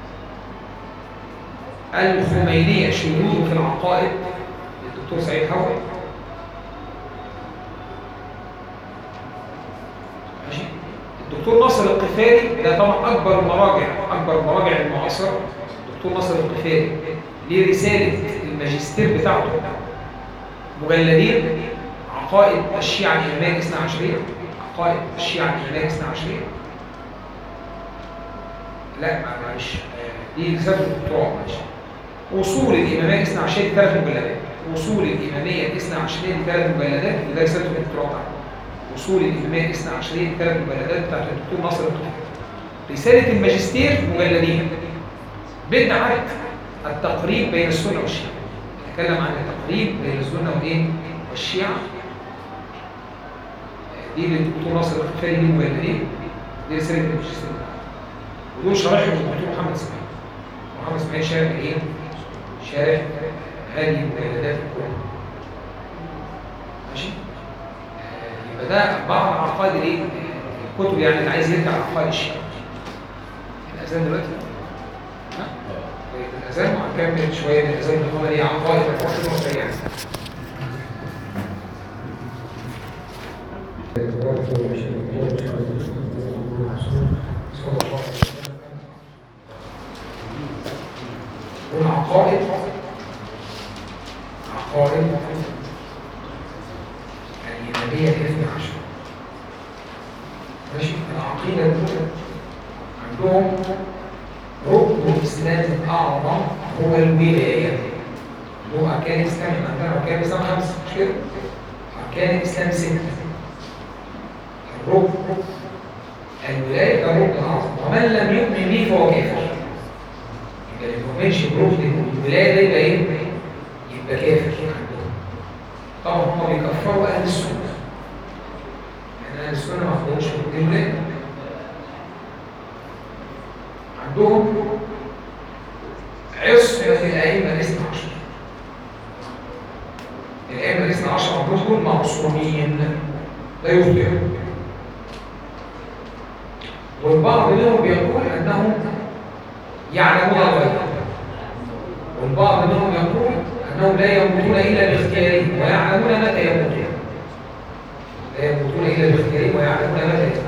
الخمينية شذوذ في العقائد للدكتور سعيد حوي ماشي الدكتور ناصر القفاري ده طبعا اكبر المراجع اكبر المراجع المعاصره الدكتور ناصر القفاري ليه رساله الماجستير بتاعته مجلدين عقائد الشيعه الاماميه الاثنى عشريه عقائد الشيعه الاماميه الاثنى عشريه لا معلش دي رساله الدكتوراه معلش اصول الاماميه الاثنى عشريه دي ثلاث مجلدات اصول الاماميه الاثنى عشريه دي ثلاث مجلدات وده رساله الدكتوراه بتاعته اصول الاماميه الاثنى عشريه ثلاث مجلدات بتاعت الدكتور ناصر القفاري رساله الماجستير مجلدين بدعه التقريب بين السنه والشيعه نتكلم عن التقريب بين السنه والايه والشيعه دي للدكتور ناصر القفاري دي مجلدين دي رساله الماجستير ودول شرحهم الدكتور محمد اسماعيل محمد اسماعيل شارح ايه شارح هذه المجلدات الكبرى ماشي فده بعض عقائد الايه كتب يعني اللي عايز يرجع عقائد الشيعة الأذان دلوقتي ها؟ طيب الأذان وهنكمل شوية من الأذان اللي هو ليه عقائد الفرق سريعا والعقائد عقائد الإيمانية الاثنى عشر ماشي العقيدة الأولى عندهم ركن الإسلام الأعظم هو الولاية هو أركان الإسلام إحنا عندنا أركان الإسلام خمسة مش كده؟ أركان الإسلام ستة الركن الولاية ده ركن أعظم ومن لم يؤمن به فهو كافر يبقى اللي ما يؤمنش بركن الولاية ده يبقى إيه؟ يبقى كافر عندهم طبعا هم بيكفروا أهل السنة لأن أهل السنة ما عندهمش ركن الولاية عندهم عصمة الأئمة الاثنى عشر الأئمة الاثنى عشر عندهم دول معصومين لا يخطئوا والبعض منهم بيقول أنهم يعلمون الغيب والبعض منهم يقول أنهم لا يموتون إلا باختيارهم ويعلمون متى يموتون لا يموتون إلا باختيارهم ويعلمون متى يموتون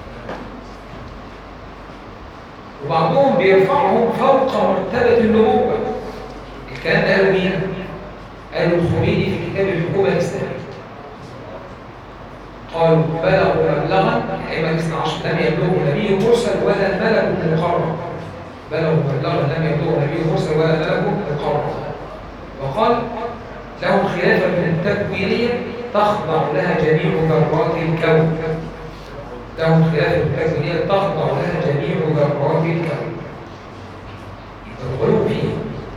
وبعضهم بيرفعهم فوق مرتبة النبوة الكلام ده قالوا مين؟ قالوا الخميني في كتاب الحكومة الإسلامية قالوا بلغوا مبلغا الأئمة الاثنى عشر لم يبلغوا نبي مرسل ولا ملك مقرب بلغوا مبلغا لم يبلغوا نبي مرسل ولا ملك مقرب وقال لهم خلافة تكوينية تخضع لها جميع ذرات الكون لهم خلافة تكوينية تخضع لها جميع ذرات الكون الغلو فيه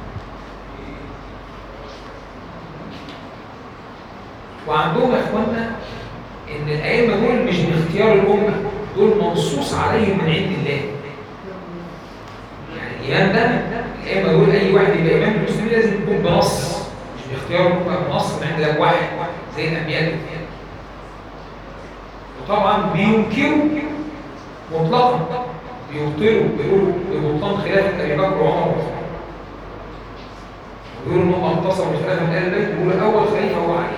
وعندهم يا اخوانا ان الائمه دول مش باختيار الامه دول منصوص عليهم من عند الله يعني الامام ده الائمه دول اي واحد يبقى امام المسلمين لازم يكون بنص مش باختيار الامه بنص من عند الله واحد زي الانبياء وطبعا بينكروا مطلقا بيبطلوا بيقولوا ببطلان خلافه ابي بكر وعمر وعثمان ويقولوا انهم انتصروا الخلافه من اهل البيت بيقولوا اول خليفه هو علي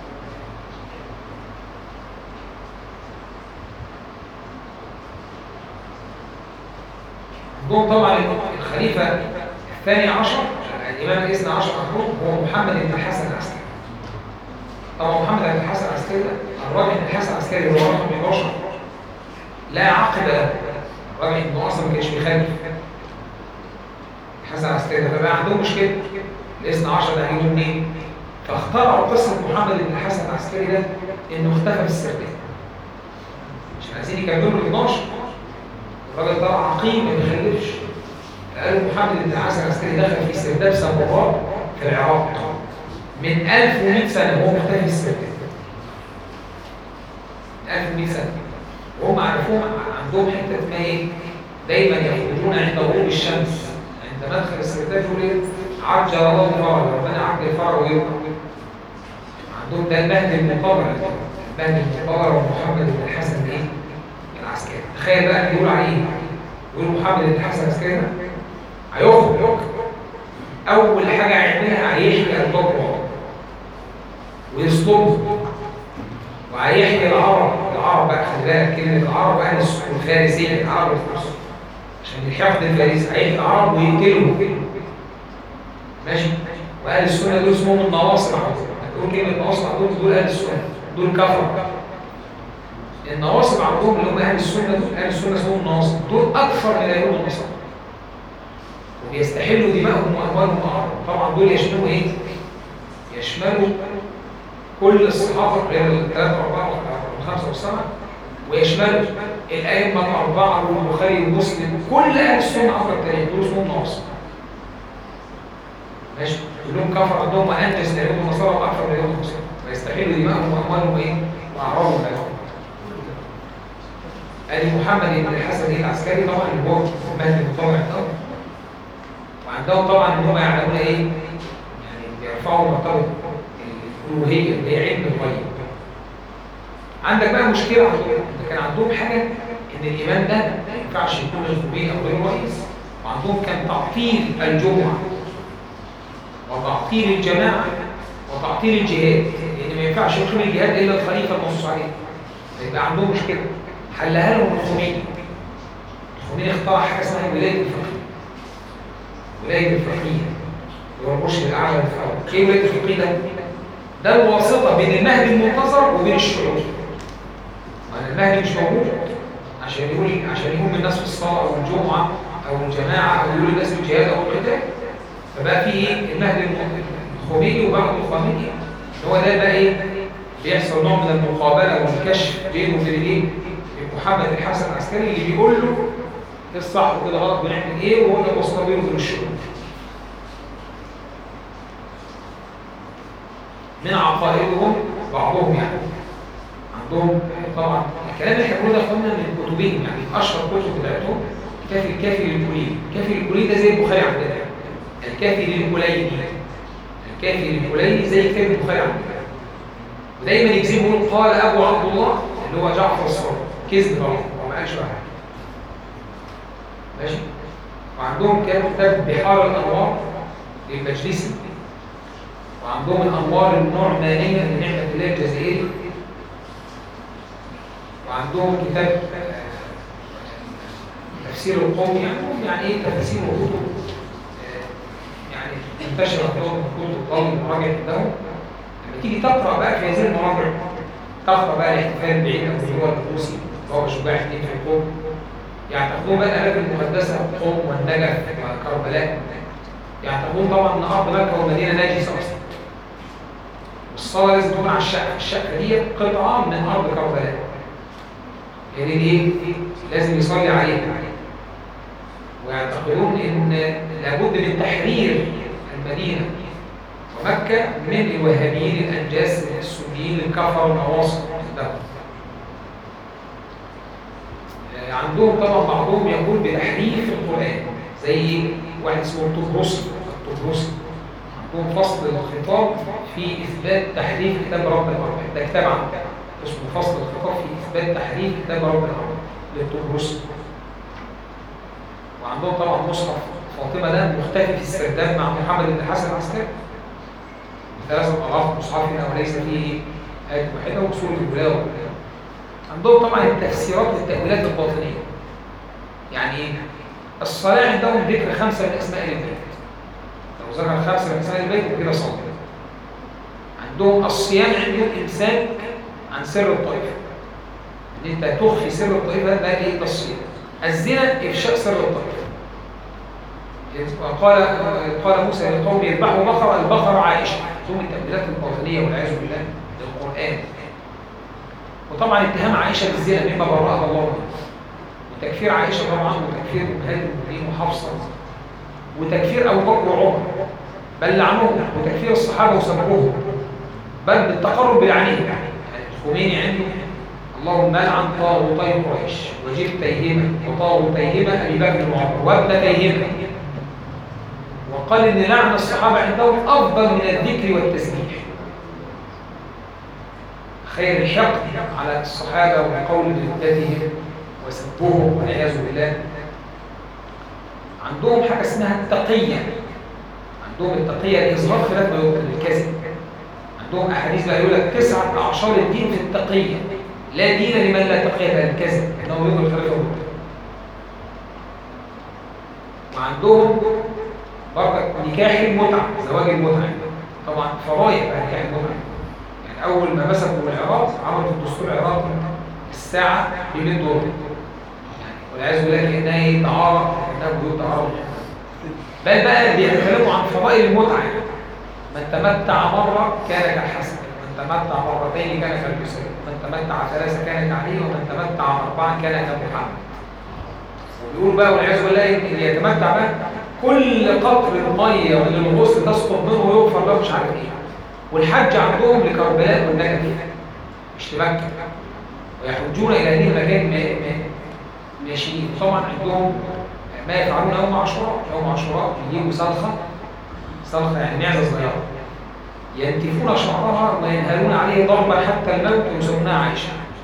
عندهم طبعا الخليفة الثاني عشر الإمام الاثنى عشر عندهم هو محمد بن الحسن العسكري طبعا محمد بن الحسن العسكري ده الراجل بن الحسن العسكري هو رقم 11 لا عقب له الراجل انه اصلا ما كانش بيخالف الحسن العسكري ده فبقى عندهم مشكله الاثنى عشر ده هيجوا منين؟ فاخترعوا قصه محمد بن الحسن العسكري ده انه اختفى في السرداب مش عايزين يكملوا ال 12 الراجل ده عقيم ما بيخلفش قالوا محمد بن الحسن العسكري دخل في سرداب سمراء في العراق من 1100 سنه وهو مختفي في السرداب 1100 سنه وهم عرفوهم عندهم حته اسمها ايه؟ دايما يخرجون عند غروب الشمس عند مدخل السرداب يقول ايه؟ عجل الله الفرج ربنا عجل الفرج ويبقى عندهم ده المهدي المقرر المهدي المقرر ومحمد بن الحسن ايه؟ العسكري تخيل بقى بيقول عليه يقول محمد بن الحسن العسكري ده هيخرج اول حاجه هيعملها هيحيي البقره ويصطاد وهيحيي العرب العرب بقى خلي بالك كلمه العرب اهل الفارسيه العرب الفرس عشان الحقد الفارسي هيحيي العرب ويقتلهم ماشي واهل السنه دول اسمهم النواصر هتقول كلمه نواصر دول دول اهل السنه دول كفر النواصب عندهم اللي هم اهل السنه دول اهل السنه اسمهم النواصب دول اكثر من اليهود والنصارى وبيستحلوا دماءهم واموالهم وارضهم طبعا دول يشملوا ايه؟ يشملوا كل الصحابه غير الثلاثه واربعه والخمسه والسبعه ويشملوا الائمه الاربعه والبخاري ومسلم كل اهل السنه عبر التاريخ دول اسمهم نواصب ماشي كلهم كفر عندهم انجز من اليهود والنصارى واكثر من اليهود والنصارى ويستحلوا دماءهم واموالهم ايه؟ واعراضهم عليهم ادي محمد بن الحسن العسكري طبعا اللي هو مهدي المطوع ده وعندهم طبعا ان هم يعلمون ايه؟ يعني بيرفعوا مرتبه الالوهيه اللي هي علم الغيب عندك بقى مشكله عندهم إن كان عندهم حاجه ان الايمان ده ما ينفعش يكون الخبيث او غير رئيس وعندهم كان تعطيل الجمعه وتعطيل الجماعه وتعطيل الجهاد لان ما ينفعش يقيم الجهاد الا الخليفه المنصوص عليه يبقى عندهم مشكله حلها لهم الخميني الخميني اخترع حاجه اسمها ولايه الفقيه ولايه الفقيه هو المرشد الاعلى للفقه ايه ولايه الفقيه ده؟ ده الواسطه بين المهدي المنتظر وبين الشعوب ما المهدي مش موجود عشان يقول عشان يقوم الناس في الصلاه او الجمعه او الجماعه او يقول الناس بالجهاد او القتال فبقى في ايه المهدي الخميني وبعد الخميني هو ده بقى ايه بيحصل نوع من المقابله والكشف بينه وبين ايه محمد الحسن العسكري اللي بيقول له ايه الصح وكده غلط بنعمل ايه وهو ده وسط بينه وبين الشعوب من عقائدهم بعضهم يعني عندهم طبعا الكلام اللي احنا بنقوله ده اخوانا من كتبهم يعني اشهر كتب بتاعتهم كافي الكافي للكلي الكافي للكلي ده زي البخاري عندنا الكافي للكليني الكافي للكليني زي كتاب البخاري عندنا ودايما يكذبوا يقول قال ابو عبد الله اللي هو جعفر الصادق كذب طبعا هو ما قالش بقى حاجه ماشي وعندهم كان كتاب بحار الانوار للمجلسي وعندهم الانوار النعمانيه لنعمه الله الجزائري وعندهم كتاب آه، تفسير القوم يعني يعني ايه تفسير وكتب آه، يعني منتشره عندهم كتب طالب مراجع عندهم لما تيجي تقرا بقى في هذه المراجع تقرا بقى الاحتفال بعيد ابو الجوار الروسي وهو شجاع الدين في القوم يعني تاخدون بقى الاماكن المقدسه القوم والنجف وكربلاء يعني تاخدون طبعا ان ارض مكه والمدينه نجسه اصلا والصلاه لازم تكون على الشقه الشقه دي قطعه من ارض كربلاء يعني ايه لازم يصلي عليها ويعتقدون ان لابد من تحرير المدينه ومكه من الوهابيين الانجاس السنيين الكفر والنواصب ده آه، عندهم طبعا بعضهم يقول بتحريف القران زي واحد اسمه الطبرسي الطبرسي عندهم فصل الخطاب في اثبات تحريف كتاب رب العالمين ده كتاب عنه اسمه فصل الخطاب في اثبات تحريف كتاب رب العالمين للطبرسي وعندهم طبعا مصحف فاطمه ده مختفي في السرداب مع محمد بن الحسن العسكري ثلاثة أضعاف مصحفنا وليس فيه آية واحدة وصول الولاء عندهم طبعا التفسيرات والتأويلات الباطنية يعني إيه؟ الصلاة عندهم ذكر خمسة من أسماء البيت لو ذكر خمسة من أسماء البيت كده صلى عندهم الصيام عندهم إمساك عن سر الطائفة إن أنت تخفي سر الطائفة ده إيه ده الصيام الزنا إفشاء سر الطائفة قال قال موسى لقوم يذبحوا بقرة البقرة عائشة ثم التأويلات الباطنية والعياذ بالله للقرآن وطبعا اتهام عائشة بالزنا مما برأها الله منه وتكفير عائشة طبعا وتكفير أمهات المؤمنين وحفصة وتكفير أبو بكر وعمر بل لعنهم وتكفير الصحابة وسببوهم بل بالتقرب بلعنهم يعني الخميني عنده اللهم لعن طاغوتي قريش وجبتيهما وطاغوتيهما أبي بكر وعمر وابنتيهما وقال ان لعن الصحابه عندهم افضل من الذكر والتسبيح خير الحقد على الصحابه والقول بردتهم وسبهم والعياذ بالله عندهم حاجه اسمها التقيه عندهم التقيه الاظهار خلاف ما يمكن الكذب عندهم احاديث بقى يقول لك تسعه اعشار الدين في التقيه لا دين لمن لا تقيه له الكذب انه يظهر خلاف وعندهم برضك نكاح المتعة زواج المتعة طبعا فضايح بقى نكاح المتعة يعني أول ما مسكوا العراق عملوا في الدستور العراقي الساعة ب 100 دولار يعني والعياذ بالله كأنها ايه تعارض كأنها بيوت تعارض بل بقى بيتكلموا عن فضائل المتعة يعني من تمتع مرة كان كالحسن من تمتع مرتين كان كالحسين من تمتع ثلاثة كان كعلي ومن تمتع أربعة كان كمحمد ويقول بقى والعياذ بالله اللي يتمتع بقى كل قطر الميه من الغسل تسقط منه ويغفر له مش عارف ايه والحج عندهم لكربلاء والنجف مش لمكه ويحجون الى هذه المكان ماشيين طبعا عندهم ما يفعلون يوم عاشوراء يوم عاشوراء يجيبوا سلخه سلخه يعني معزه صغيره ينتفون شعرها وينهلون عليه ضربا حتى الموت ويسمونها عائشه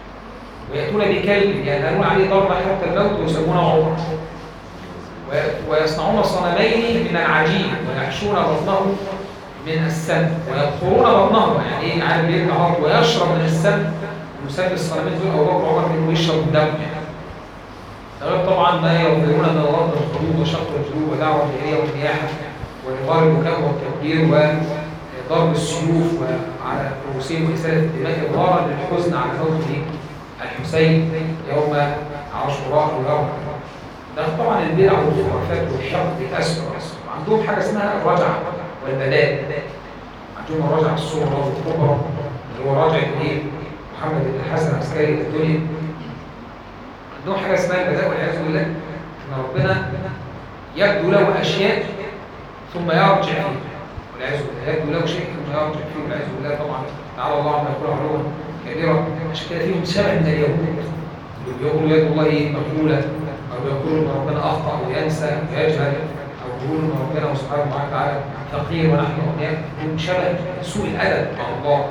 ويأتون بكلب ينهلون عليه ضربا حتى الموت ويسمونه عمر و- ويصنعون صنمين من العجين ويحشون بطنه من السم ويبخرون بطنه يعني ايه عارف بيرجع عرض ويشرب من السم يسمي الصنمين دول او بكر عمر انه يشرب الدم يعني ده غير طبعا ما يظهرون من الارض الخلود وشق الجلود ودعوه الجاهليه والنياحه وإظهار البكاء والتكبير وضرب السيوف وعلى رؤوسهم وإسالة الدماء إظهارا للحزن على موت الحسين يوم عاشوراء ويوم ده طبعا البدع والخرافات والحقد الأسود عندهم حاجة اسمها الرجعة والبداء عندهم الرجعة الصغرى والكبرى اللي هو راجع ايه محمد بن الحسن العسكري الدنيا عندهم حاجة اسمها البداء والعياذ بالله ان ربنا يبدو له أشياء ثم يرجع فيه والعياذ بالله يبدو له شيء ثم يرجع فيه والعياذ بالله طبعا تعالى الله عما يقول علوا كبيرا عشان كده فيهم شبه من اليهود اللي بيقولوا يد الله ايه مقبوله او بيقولوا ان ربنا اخطا وينسى ويجهل او بيقولوا ان ربنا سبحانه وتعالى فقير ونحن اغنياء هم شبه سوء الادب مع الله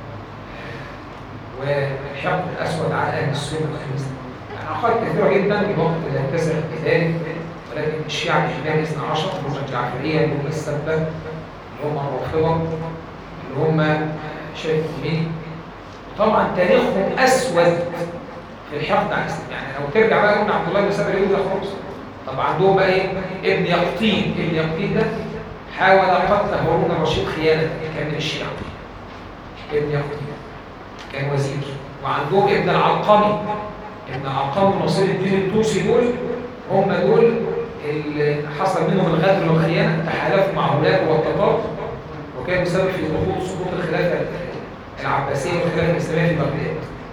والحقد الاسود على اهل السنه والمسلمين يعني عقائد كثيره جدا بوقت لا يتسع لذلك ولكن الشيعة الإمام الاثنى عشر اللي هم الجعفرية اللي هم السبة اللي هم الرافضة اللي هم شيخ الخميني طبعا تاريخهم أسود في الحقد على الإسلام يعني لو ترجع بقى قلنا عبد الله بن سبع اليهود ده خالص طب عندهم بقى إيه ابن يقطين ابن يقطين ده حاول قتل هارون الرشيد خيانة كان من الشيعة ابن يقطين كان وزير وعندهم ابن العلقمي ابن العلقمي ونصير الدين الطوسي دول هم دول اللي حصل منهم الغدر والخيانة تحالفوا مع هولاكو والتتار وكان بسبب في ضغوط سقوط الخلافة العباسية والخلافة الإسلامية في بغداد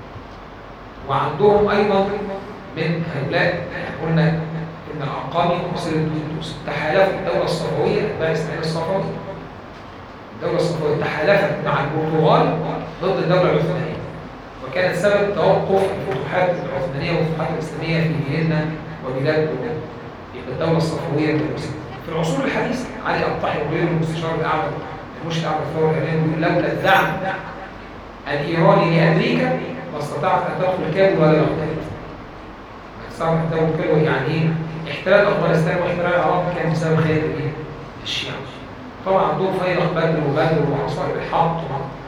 وعندهم أيضا من هؤلاء قلنا ابن العقامي ومصير الدوس تحالفوا الدولة الصفوية أتباع إسماعيل الصفوي الدولة الصفوية تحالفت مع البرتغال ضد الدولة العثمانية وكانت سبب توقف الفتوحات العثمانية والفتوحات الإسلامية في فيينا وبلاد يبقى الدولة الصفوية والمسلمين في العصور الحديثة علي الطحي وغيره المستشار الأعلى المرشد الأعلى الثورة الإيراني بيقول لولا الدعم الإيراني لأمريكا ما استطاعت أن تدخل كابول ولا بغداد. استطاعت أن تدخل كابول يعني إيه؟ احتلال أفغانستان واحتلال العراق كان بسبب خيانة الإيه؟ الشيعة. طبعا عندهم فيلق بدر وبدر وعصائر الحق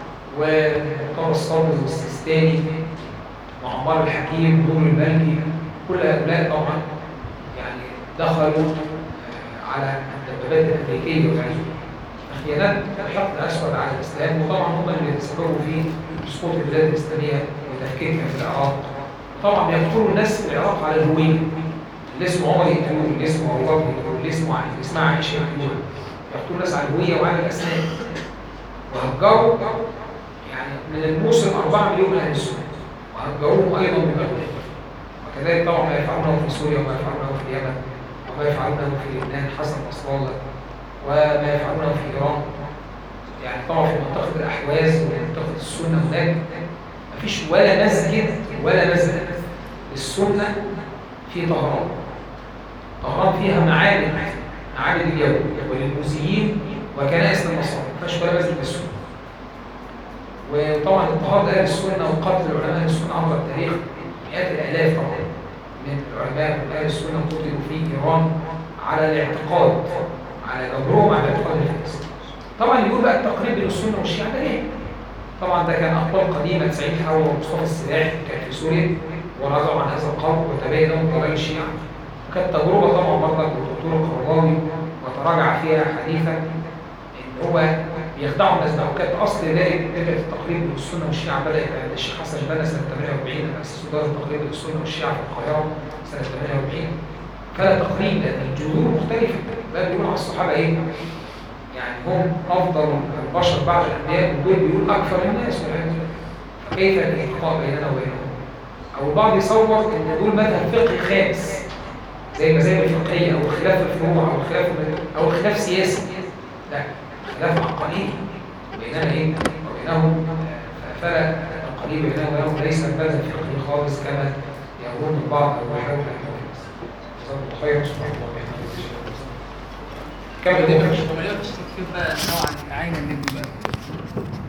ومطار الصبر والسيستاني وعمار الحكيم ودور المالكي كل هؤلاء طبعا يعني دخلوا على الدبابات الامريكيه والعياذ خيانات حقد اسود على الاسلام وطبعا هم اللي تسببوا في سقوط البلاد الاسلاميه وتفكيكها في العراق طبعا بيقتلوا الناس في العراق على الهويه اللي اسمه عمر يقتلوه اللي اسمه ابو بكر يقتلوه اللي اسمه اللي اسمها عائشه يقتلوه يقتلوا الناس على الهويه وعلى الاسنان وهجروا يعني من الموسم 4 مليون من اهل السنه وهجروهم ايضا من بغداد وكذلك طبعا ما يفعلونه في سوريا وما يفعلونه في اليمن وما يفعلونه في لبنان حسن نصر الله وما يفعلونه في ايران يعني طبعا في منطقه الاحواز ومنطقه السنه هناك مفيش ولا مسجد ولا مسجد للسنه في طهران طهران فيها معابد معابد اليهود وللموزيين وكنائس للنصارى ما فيهاش ولا مسجد للسنه وطبعا اضطهاد اهل السنه وقتل علماء السنه عبر التاريخ مئات الالاف طبعا من العلماء واهل السنه قتلوا في ايران على الاعتقاد على جبرهم على اعتقاد الفلسطيني طبعا يقول بقى التقريب بين السنه والشيعه ده ليه؟ طبعا ده كان اقوال قديمه سعيد حوا ومصطفى السلاح كان في سوريا ورجعوا عن هذا القول وتبين لهم ضلال الشيعه وكانت تجربه طبعا برضك للدكتور القرضاوي وتراجع فيها حديثا ان هو بيخدعوا الناس بقى وكانت اصل ذلك فكره التقريب بين السنه والشيعه بدات عند الشيخ حسن بنا سنه 48 اسس دار التقريب بين السنه والشيعه في القاهره سنه 48 كان تقريب لان الجذور مختلفه بقى بيقولوا على الصحابه ايه؟ يعني هم افضل البشر بعد الانبياء ودول بيقول اكثر الناس فكيف الاتقاء بيننا وبينهم؟ او البعض يصور ان دول مذهب فقهي خامس زي المذاهب الفقهيه او خلاف الفروع او خلاف او خلاف سياسي لا خلاف عقلي بيننا ايه وبينهم فلا القليل بيننا وبينهم ليس مذهب فقهي خالص كما يقولون البعض او يحاول ان جزاكم الله خير سبحان الله وبحمده كمل كيف بقى نوعا عين النجم بقى